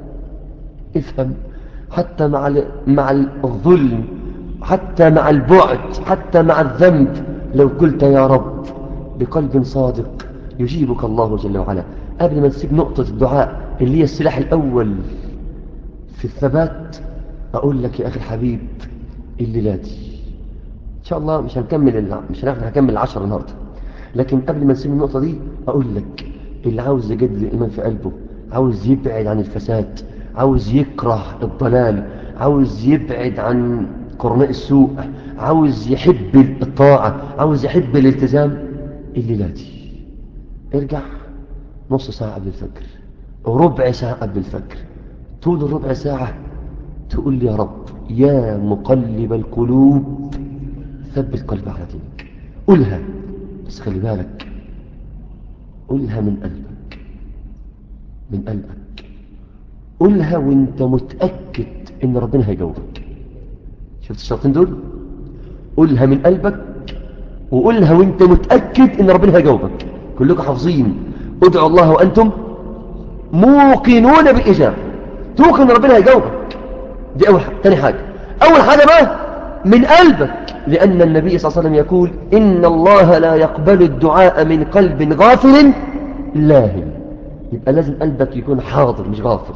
افهم حتى مع مع الظلم حتى مع البعد حتى مع الذنب لو قلت يا رب بقلب صادق يجيبك الله جل وعلا قبل ما نسيب نقطة الدعاء اللي هي السلاح الأول في الثبات أقول لك يا أخي الحبيب الليلة دي إن شاء الله مش هنكمل مش هنكمل العشر النهاردة لكن قبل ما نسيب النقطة دي أقول لك اللي عاوز يجدد الإيمان في قلبه عاوز يبعد عن الفساد عاوز يكره الضلال عاوز يبعد عن قرناء السوء عاوز يحب الطاعة عاوز يحب الالتزام الليلة دي ارجع نص ساعة قبل الفجر ربع ساعة قبل الفجر طول الربع ساعة تقول لي يا رب يا مقلب القلوب ثبت قلبي على دينك قولها بس خلي بالك قولها من قلبك من قلبك قولها وانت متأكد ان ربنا هيجاوبك شفت الشرطين دول قولها من قلبك وقولها وانت متأكد ان ربنا هيجاوبك كلكم حافظين ادعوا الله وانتم موقنون بالإجابة توقن ان ربنا هيجاوبك دي اول حاجة تاني حاجة اول حاجة بقى من قلبك لان النبي صلى الله عليه وسلم يقول ان الله لا يقبل الدعاء من قلب غافل لاهٍ يبقى لازم قلبك يكون حاضر مش غافل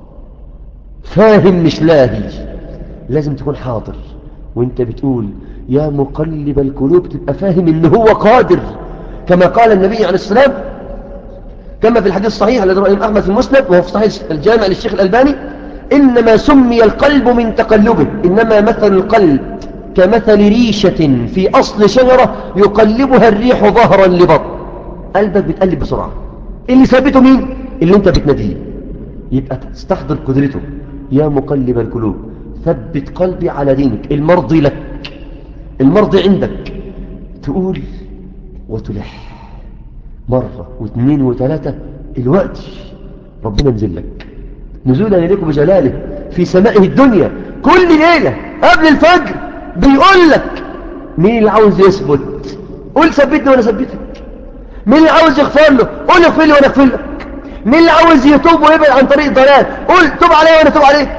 فاهم مش لاهي لازم تكون حاضر وانت بتقول يا مقلب القلوب تبقى فاهم ان هو قادر كما قال النبي عليه السلام كما في الحديث الصحيح الذي رواه احمد في المسند وهو في صحيح الجامع للشيخ الالباني انما سمي القلب من تقلبه انما مثل القلب كمثل ريشة في اصل شجرة يقلبها الريح ظهرا لبطن قلبك بتقلب بسرعة اللي ثابته مين اللي انت بتناديه يبقى تستحضر قدرته يا مقلب القلوب ثبت قلبي على دينك المرضي لك المرضي عندك تقول وتلح مرة واثنين وثلاثة الوقت ربنا نزل لك نزولا إليكم بجلاله في سمائه الدنيا كل ليلة قبل الفجر بيقول لك مين اللي عاوز يثبت قول ثبتني وانا ثبتك مين اللي عاوز يغفر له قول اغفر لي وانا اغفر لك مين اللي عاوز يتوب ويبعد عن طريق الضلال قول توب عليه وانا توب عليه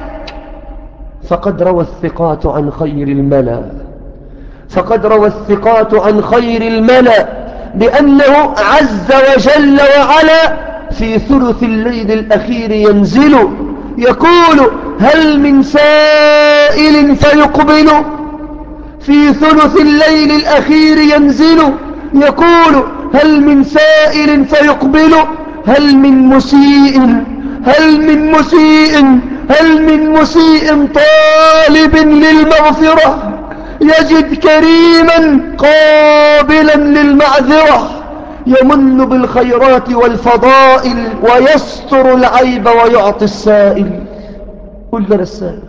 فقد روى الثقات عن خير الملا فقد روى الثقات عن خير الملا بأنه عز وجل وعلا في ثلث الليل الأخير ينزل يقول هل من سائل فيقبل في ثلث الليل الأخير ينزل يقول هل من سائل فيقبل هل من مسيء هل من مسيء هل من مسيء طالب للمغفرة يجد كريما قابلا للمعذرة يمن بالخيرات والفضائل ويستر العيب ويعطي السائل قل لنا السائل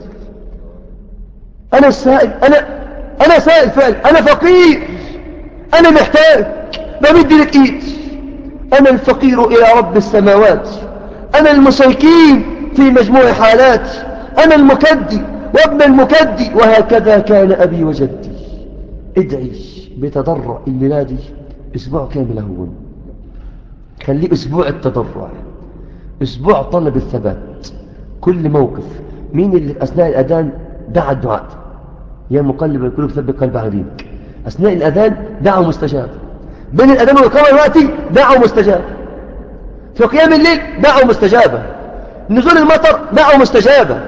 أنا السائل أنا أنا سائل فعل أنا فقير أنا محتاج بمد لك إيد أنا الفقير إلى رب السماوات أنا المساكين في مجموع حالات أنا المكدي وابن المكدي وهكذا كان أبي وجدي ادعي بتضرع الميلادي أسبوع كامل هون خليه أسبوع التضرع أسبوع طلب الثبات كل موقف مين اللي أثناء الأذان دعا الدعاء يا مقلب القلوب ثبت قلب على دينك أثناء الأذان دعوا مستجاب بين الأذان والقمر الوقتي دعوا مستجاب في قيام الليل دعوا مستجابة نزول المطر دعوا مستجابة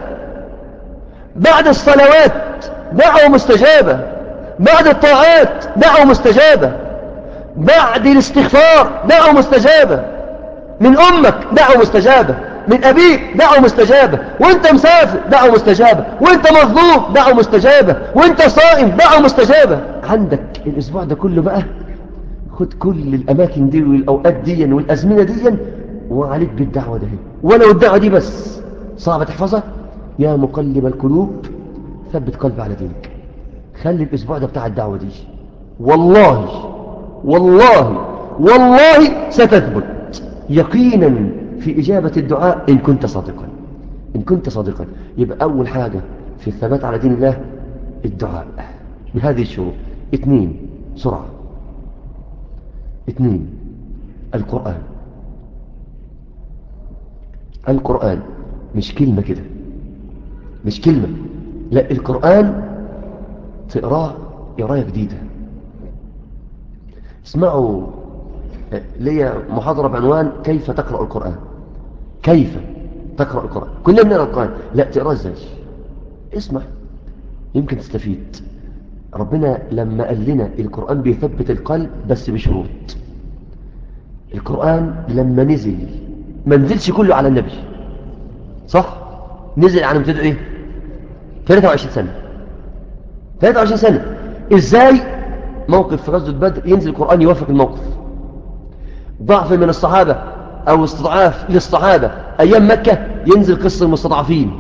بعد الصلوات دعوا مستجابة بعد الطاعات دعوا مستجابة بعد الاستغفار دعوا مستجابة من أمك دعوا مستجابة من أبيك دعوا مستجابة وانت مسافر دعوا مستجابة وانت مظلوم دعوا مستجابة وانت صائم دعوا مستجابة عندك الأسبوع ده كله بقى خد كل الأماكن دي والأوقات دي والأزمنة دي وعليك بالدعوة ده ولو الدعوة دي بس صعبة تحفظها يا مقلب القلوب ثبت قلبي على دينك خلي الأسبوع ده بتاع الدعوة دي والله والله والله ستثبت يقينا في إجابة الدعاء إن كنت صادقا إن كنت صادقا يبقى أول حاجة في الثبات على دين الله الدعاء بهذه الشروط اثنين سرعة اثنين القرآن القرآن مش كلمة كده مش كلمة لا القرآن تقراه قراية جديدة اسمعوا لي محاضرة بعنوان كيف تقرأ القرآن كيف تقرأ القرآن كلنا بنقرأ القرآن لا تقراه ازاي اسمع يمكن تستفيد ربنا لما قال لنا القرآن بيثبت القلب بس بشروط القرآن لما نزل ما نزلش كله على النبي صح نزل على مبتدأ ايه 23 سنة 23 سنة ازاي موقف في غزوة بدر ينزل القرآن يوافق الموقف ضعف من الصحابة او استضعاف للصحابة ايام مكة ينزل قصة المستضعفين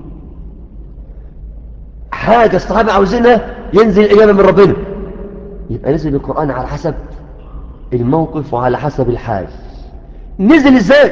حاجة الصحابة عاوزينها ينزل الإجابة من ربنا يبقى نزل القرآن على حسب الموقف وعلى حسب الحال نزل ازاي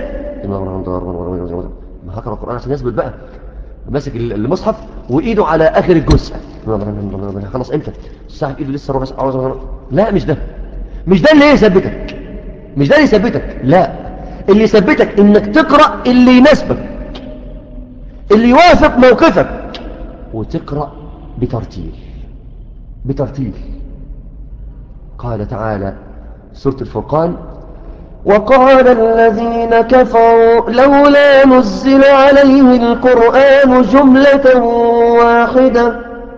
ما هقرأ القرآن عشان يثبت بقى ماسك المصحف وإيده على آخر الجزء خلاص امتى الساعة إيده لسه ربع ساعة لا مش ده مش ده اللي يثبتك مش ده اللي يثبتك لا اللي يثبتك انك تقرأ اللي يناسبك اللي يوافق موقفك وتقرأ بترتيل بترتيل قال تعالى سورة الفرقان وقال الذين كفروا لولا نزل عليه القرآن جملة واحدة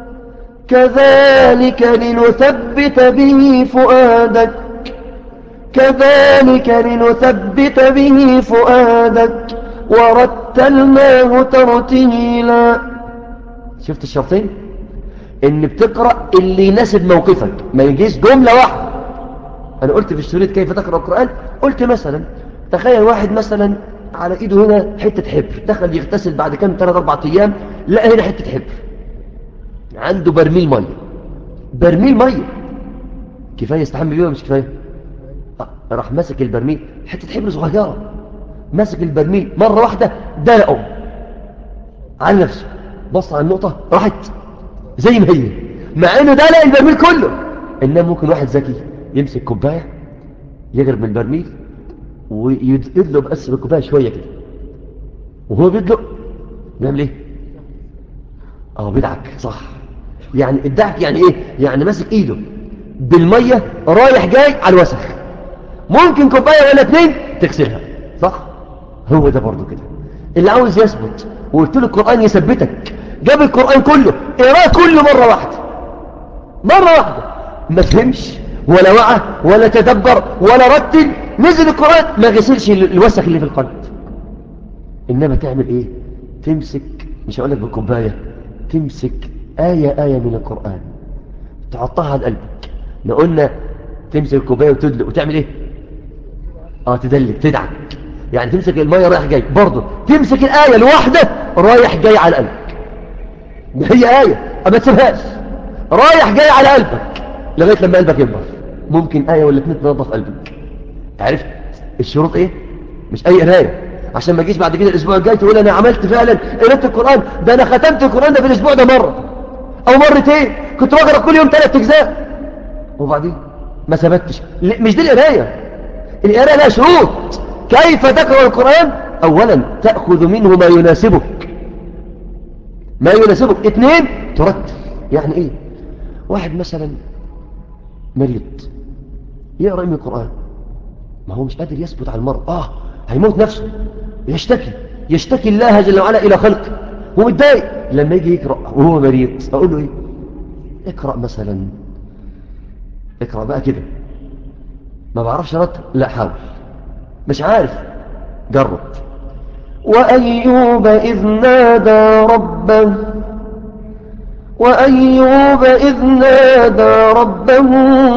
كذلك لنثبت به فؤادك كذلك لنثبت به فؤادك ورتلناه ترتيلا شفت الشرطين ان بتقرأ اللي يناسب موقفك ما يجيش جملة واحدة انا قلت في الشريط كيف تقرأ القرآن قلت مثلا تخيل واحد مثلا على ايده هنا حتة حبر دخل يغتسل بعد كام 3 4 ايام لقى هنا حتة حبر عنده برميل مية برميل مية كفاية يستحمل بيه مش كفاية آه، راح ماسك البرميل حتة حبر صغيرة ماسك البرميل مرة واحدة دلقه على نفسه بص على النقطة راحت زي ما هي مع انه دلق البرميل كله انما ممكن واحد ذكي يمسك كوباية يغرب من البرميل ويدلق بس بالكوباية شوية كده وهو بيدلق بيعمل ايه اه بيدعك صح يعني الدعك يعني ايه يعني ماسك ايده بالمية رايح جاي على الوسخ ممكن كوباية ولا اتنين تغسلها صح هو ده برضو كده اللي عاوز يثبت وقلت له القرآن يثبتك جاب القرآن كله اقراه كله مرة واحدة مرة واحدة ما فهمش ولا وعى ولا تدبر ولا رتل نزل القرآن ما غسلش الوسخ اللي في القلب إنما تعمل إيه تمسك مش هقول لك بالكوباية تمسك آية آية من القرآن تحطها على قلبك احنا قلنا تمسك الكوباية وتدلق وتعمل إيه اه تدلك تدعك يعني تمسك المية رايح جاي برضه تمسك الآية الواحدة رايح جاي على قلبك هي آية ما تسيبهاش رايح جاي على قلبك لغاية لما قلبك يكبر ممكن آية ولا اتنين تنظف قلبك عرفت الشروط ايه مش اي قرايه عشان ما تجيش بعد كده الاسبوع الجاي تقول انا عملت فعلا قريت القران ده انا ختمت القران ده في الاسبوع ده مره او مرتين كنت بقرا كل يوم ثلاث اجزاء وبعدين ما ثبتش مش دي القرايه القرايه لها شروط كيف تقرا القران اولا تاخذ منه ما يناسبك ما يناسبك اثنين ترتب يعني ايه واحد مثلا مريض يقرا من القران ما هو مش قادر يثبت على المرض آه هيموت نفسه يشتكي يشتكي الله جل وعلا إلى خلقه هو متضايق لما يجي يقرأ وهو مريض أقول له إيه اقرأ مثلا اقرأ بقى كده ما بعرفش رد لا حاول مش عارف جرب وأيوب إذ نادى ربه وأيوب إذ نادى ربه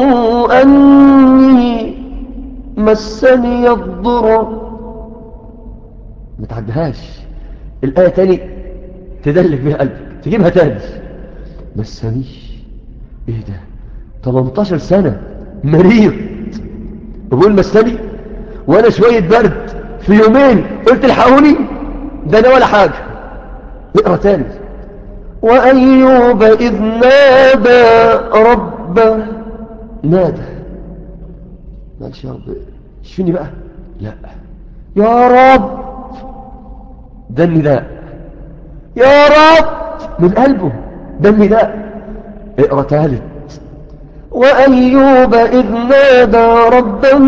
أني مسني الضر ما تعدهاش الآية تاني تدلك بها قلبك تجيبها تاني مسنيش ايه ده 18 سنة مريض بقول مسني وانا شوية برد في يومين قلت الحقوني ده انا ولا حاجة اقرا تاني وأيوب إذ نادى ربه نادى قالش يا رب شفيني بقى لا يا رب ده النداء يا رب من قلبه ده النداء اقرا ثالث وأيوب إذ نادى ربه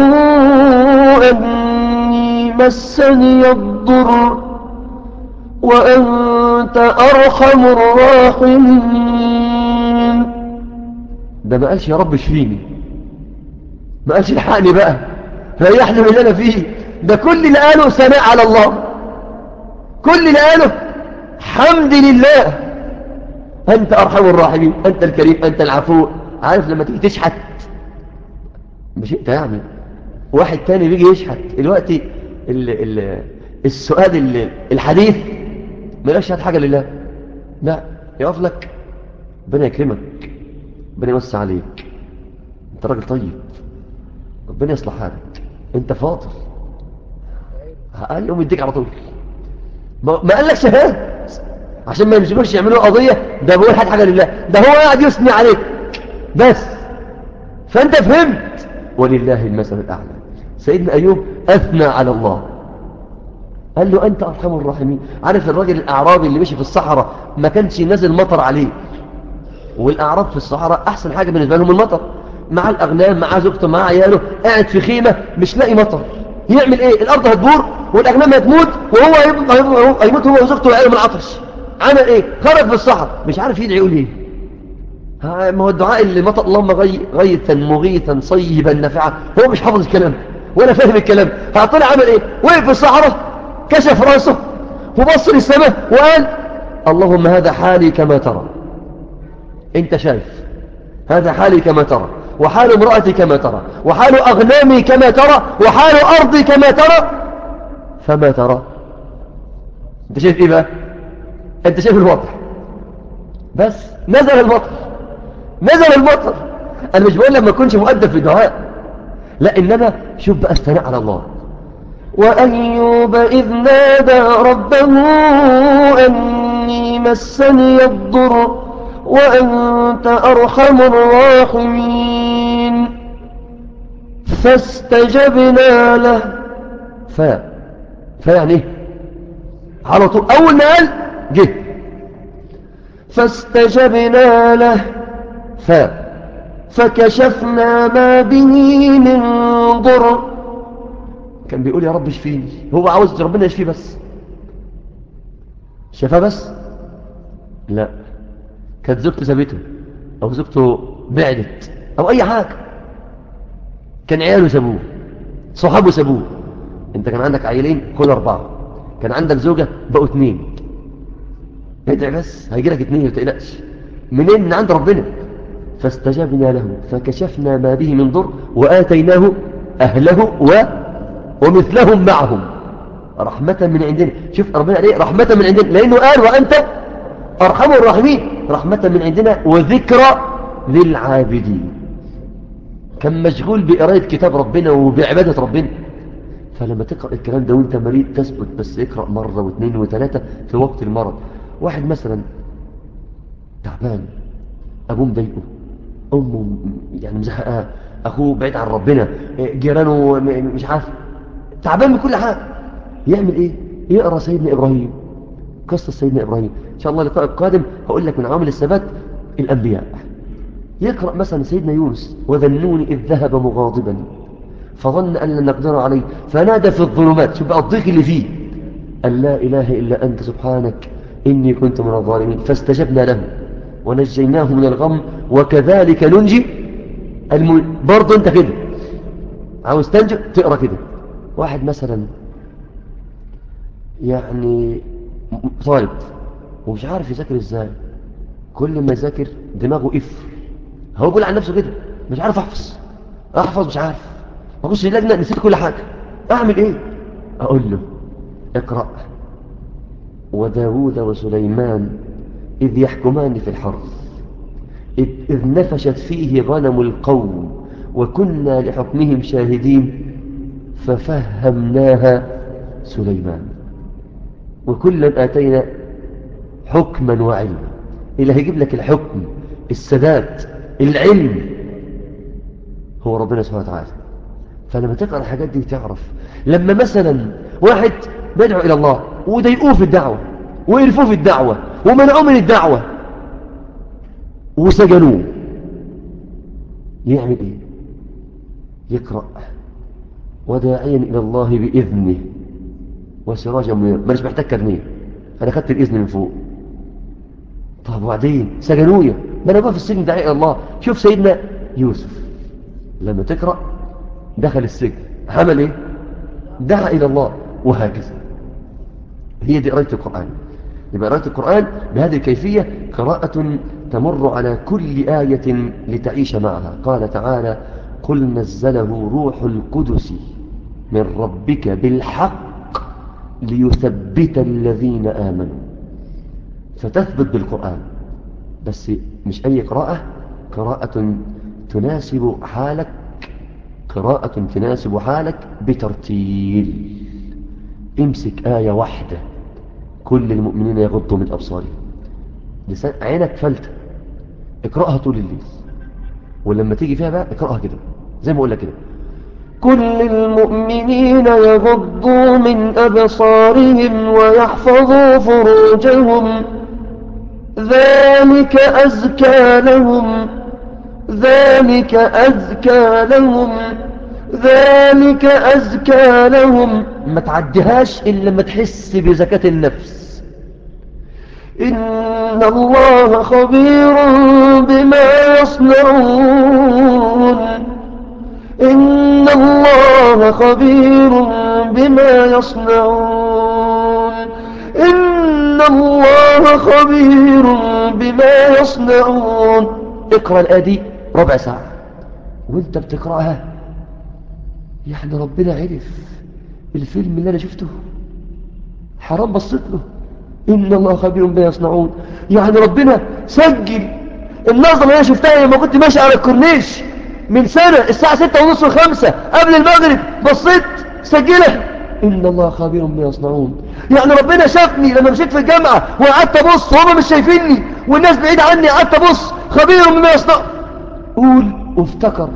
أني مسني الضر وأنت أرحم الراحمين ده ما قالش يا رب اشفيني ما قالش الحقني بقى ريحني من اللي انا فيه ده كل اللي قاله ثناء على الله كل اللي قاله حمد لله انت ارحم الراحمين انت الكريم انت العفو عارف لما تيجي تشحت مش انت يعني واحد تاني بيجي يشحت دلوقتي ال ال السؤال ال الحديث ما يشهد حاجه لله لا يقف لك ربنا يكرمك ربنا يوسع عليك انت راجل طيب ربنا يصلح حالك انت فاضل قال يوم يديك على طول ما ما قال لك شهاد عشان ما يمسكوش يعملوا قضيه ده بيقول حاجه لله ده هو قاعد يثني عليك بس فانت فهمت ولله المثل الاعلى سيدنا ايوب اثنى على الله قال له أنت أرحم الراحمين عارف الراجل الأعرابي اللي مشي في الصحراء ما كانش نازل مطر عليه والأعراب في الصحراء أحسن حاجة بالنسبة لهم المطر مع الأغنام مع زوجته مع عياله قاعد في خيمة مش لاقي مطر يعمل إيه الأرض هتبور والأغنام هتموت وهو هيموت هو وزوجته وعياله من العطش عمل إيه خرج في الصحراء مش عارف يدعي يقول إيه ما هو الدعاء اللي مطر اللهم غي... غيثا مغيثا صيبا نفعا هو مش حافظ الكلام ولا فاهم الكلام فطلع عمل ايه وقف في الصحراء كشف راسه وبص للسماء وقال اللهم هذا حالي كما ترى انت شايف هذا حالي كما ترى وحال امرأتي كما ترى وحال أغنامي كما ترى وحال أرضي كما ترى فما ترى انت شايف ايه بقى انت شايف الوضع بس نزل المطر نزل المطر انا مش بقول لما كنش مؤدب في الدعاء لا انما شوف بقى الثناء على الله وأيوب إذ نادى ربه أني مسني الضر وأنت أرحم الراحمين فاستجبنا له ف فيعني ايه على طول اول ما قال جه فاستجبنا له ف فكشفنا ما به من ضر كان بيقول يا رب اشفيني هو عاوز ربنا يشفيه بس شفاه بس لا كانت زوجته سابته او زوجته بعدت او اي حاجه كان عياله سابوه صحابه سابوه انت كان عندك عيلين كل اربعه كان عندك زوجه بقوا اثنين ادعي بس هيجي لك اثنين ما تقلقش منين من عند ربنا فاستجبنا له فكشفنا ما به من ضر واتيناه اهله و ومثلهم معهم رحمة من عندنا شوف ربنا قال ايه رحمة من عندنا لأنه قال وأنت أرحم الراحمين رحمة من عندنا وذكرى للعابدين كان مشغول بقراية كتاب ربنا وبعبادة ربنا فلما تقرأ الكلام ده وانت مريض تثبت بس اقرأ مرة واثنين وثلاثة في وقت المرض واحد مثلا تعبان أبوه مضايقه أمه يعني مزهقاه أخوه بعيد عن ربنا جيرانه مش عارف تعبان من كل حاجة يعمل ايه يقرأ سيدنا إبراهيم قصة سيدنا إبراهيم إن شاء الله اللقاء القادم هقول لك من عوامل الثبات الأنبياء يقرأ مثلا سيدنا يونس وذنون إذ ذهب مغاضبا فظن أن لن نقدر عليه فنادى في الظلمات شوف بقى الضيق اللي فيه أن لا إله إلا أنت سبحانك إني كنت من الظالمين فاستجبنا له ونجيناه من الغم وكذلك ننجي الم... برضه انت كده عاوز تنجو تقرأ كده واحد مثلا يعني طالب ومش عارف يذاكر ازاي كل ما يذاكر دماغه قفل هو بيقول عن نفسه كده مش عارف احفظ احفظ مش عارف اخش اللجنه نسيت كل حاجه اعمل ايه اقول له اقرا وداوود وسليمان اذ يحكمان في الحرث إذ, إذ نفشت فيه غنم القوم وكنا لحكمهم شاهدين ففهمناها سليمان وكلا آتينا حكما وعلما اللي هيجيب لك الحكم السداد العلم هو ربنا سبحانه وتعالى فلما تقرأ الحاجات دي تعرف لما مثلا واحد بيدعو إلى الله وضايقوه في الدعوة وقرفوه في الدعوة ومنعوه من الدعوة وسجنوه يعمل ايه يقرأ وداعيا إلى الله بإذنه وسراجا منيرا مانيش محتاج كرنيه أنا خدت الإذن من فوق طب وبعدين سجنوية ما أنا بقى في السجن داعي إلى الله شوف سيدنا يوسف لما تقرأ دخل السجن عمل إيه دعا إلى الله وهكذا هي دي قراءة القرآن يبقى قراءة القرآن بهذه الكيفية قراءة تمر على كل آية لتعيش معها قال تعالى قل نزله روح القدس من ربك بالحق ليثبت الذين آمنوا فتثبت بالقرآن بس مش أي قراءة قراءة تناسب حالك قراءة تناسب حالك بترتيل امسك آية واحدة كل المؤمنين يغضوا من أبصارهم لسان عينك فلتة اقرأها طول الليل ولما تيجي فيها بقى اقرأها كده زي ما أقول لك كده كل المؤمنين يغضوا من أبصارهم ويحفظوا فروجهم ذلك أزكى لهم ذلك أزكى لهم ذلك أزكى لهم ما تعديهاش إلا لما تحس بزكاة النفس إن الله خبير بما يصنعون إن الله خبير بما يصنعون إن الله خبير بما يصنعون اقرأ الآية دي ربع ساعة وانت بتقرأها يعني ربنا عرف الفيلم اللي أنا شفته حرام بصيت له إن الله خبير بما يصنعون يعني ربنا سجل النظرة اللي أنا شفتها لما كنت ماشي على الكورنيش من سنة الساعة ستة ونص وخمسة قبل المغرب بصيت سجلها إن الله خبير بما يصنعون يعني ربنا شافني لما مشيت في الجامعة وقعدت أبص وهم مش شايفيني والناس بعيد عني قعدت أبص خبير بما يصنعون قول وافتكر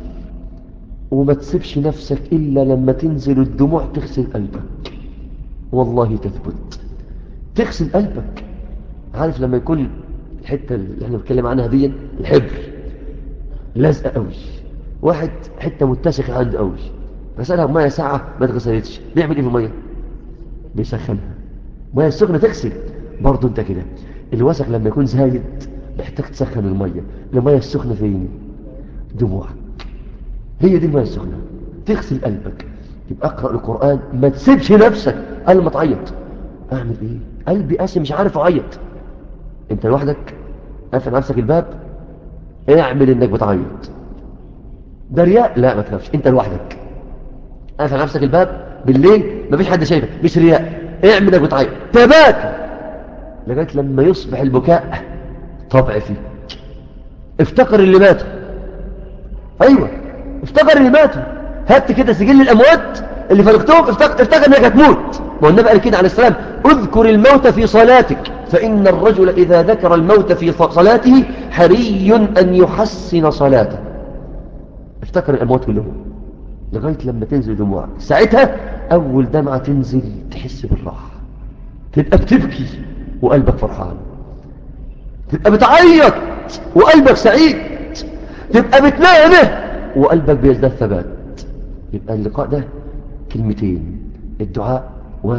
وما تسيبش نفسك إلا لما تنزل الدموع تغسل قلبك والله تثبت تغسل قلبك عارف لما يكون الحتة اللي احنا بنتكلم عنها دي الحبر لازقة قوي واحد حتة متسخة عنده قوي غسلها بمية ساعة ما اتغسلتش بيعمل ايه في المية بيسخنها مية السخنة تغسل برضه انت كده الوسخ لما يكون زايد محتاج تسخن المية المية السخنة فين دموعك هي دي المية السخنة تغسل قلبك يبقى اقرأ القرآن ما تسيبش نفسك قال ما تعيط اعمل ايه قلبي قاسي مش عارف اعيط انت لوحدك قافل نفسك الباب اعمل انك بتعيط ده رياء لا ما تخافش انت لوحدك قافل نفسك الباب بالليل مفيش حد شايفك مش رياء اعمل انك بتعيط تباكى لغايه لما يصبح البكاء طبع فيك افتكر اللي ماتوا ايوه افتكر اللي ماتوا هات كده سجل الاموات اللي فرقتهم افتكر, افتكر انك هتموت ما هو النبي قال كده عليه السلام اذكر الموت في صلاتك فإن الرجل إذا ذكر الموت في صلاته حري أن يحسن صلاته افتكر الأموات كلهم لغاية لما تنزل دموعك ساعتها أول دمعة تنزل تحس بالراحة تبقى بتبكي وقلبك فرحان تبقى بتعيط وقلبك سعيد تبقى بتنامه وقلبك بيزداد ثبات يبقى اللقاء ده كلمتين الدعاء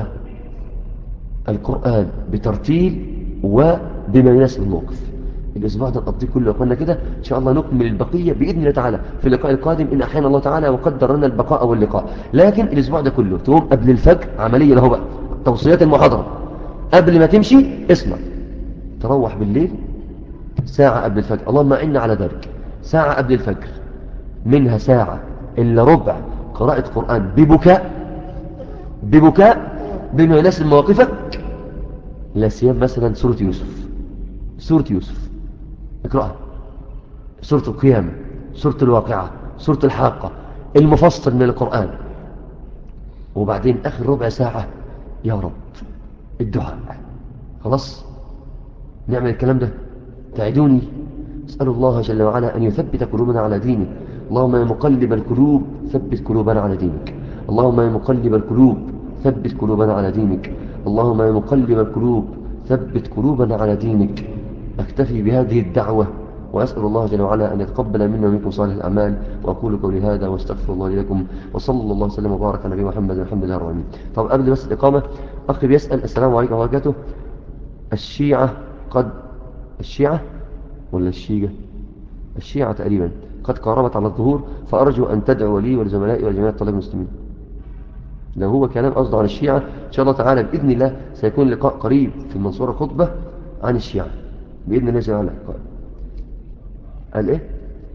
والقرآن بترتيل وبما يناسب الموقف الأسبوع ده نقضيه كله قلنا كده إن شاء الله نكمل البقية بإذن الله تعالى في اللقاء القادم إن أحيانا الله تعالى وقدر لنا البقاء واللقاء لكن الأسبوع ده كله تقوم قبل الفجر عملية له بقى توصيات المحاضرة قبل ما تمشي اسمع تروح بالليل ساعة قبل الفجر اللهم أعنا على ذلك ساعة قبل الفجر منها ساعة إلا ربع قراءة قرآن ببكاء ببكاء بما يناسب مواقفك لا سيما مثلا سورة يوسف سورة يوسف اقرأها سورة القيامة سورة الواقعة سورة الحاقة المفصل من القرآن وبعدين آخر ربع ساعة يا رب الدعاء خلاص نعمل الكلام ده تعدوني اسأل الله جل وعلا أن يثبت قلوبنا على دينه اللهم يا مقلب القلوب ثبت قلوبنا على دينك اللهم يا مقلب القلوب ثبت قلوبنا على دينك اللهم يا مقلب القلوب ثبت قلوبنا على دينك أكتفي بهذه الدعوة وأسأل الله جل وعلا أن يتقبل منا ومنكم صالح الأعمال وأقول قولي هذا واستغفر الله لكم وصلى الله وسلم وبارك على نبينا محمد والحمد لله رب العالمين طب قبل بس الإقامة أخي بيسأل السلام عليكم ورحمة الله وبركاته الشيعة قد الشيعة ولا الشيعة الشيعة تقريبا قد قاربت على الظهور فأرجو أن تدعو لي ولزملائي وجميع الطلاب المسلمين لو هو كلام قصده عن الشيعة إن شاء الله تعالى بإذن الله سيكون لقاء قريب في المنصورة خطبة عن الشيعة بإذن الله جل وعلا قال إيه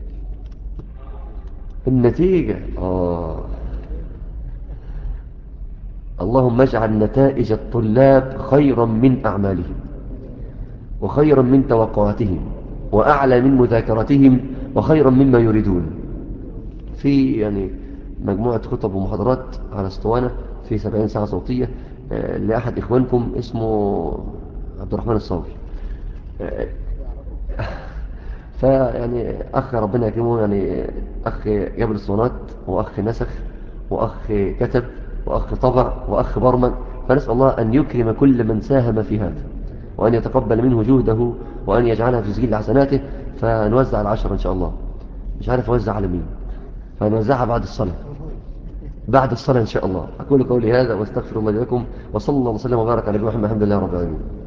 النتيجة آه اللهم اجعل نتائج الطلاب خيرا من أعمالهم وخيرا من توقعاتهم وأعلى من مذاكرتهم وخيرا مما يريدون في يعني مجموعة خطب ومحاضرات على اسطوانة في سبعين ساعة صوتية لأحد إخوانكم اسمه عبد الرحمن الصاوي فيعني أخ ربنا يكرمه يعني أخ جاب الاسطوانات وأخ نسخ وأخ كتب وأخ طبع وأخ برمج فنسأل الله أن يكرم كل من ساهم في هذا وأن يتقبل منه جهده وأن يجعلها في سجل حسناته فنوزع العشرة إن شاء الله مش عارف أوزع على مين فنوزعها بعد الصلاة بعد الصلاة إن شاء الله أقول قولي هذا واستغفر الله لكم وصلى الله وسلم وبارك على نبينا محمد الحمد لله رب العالمين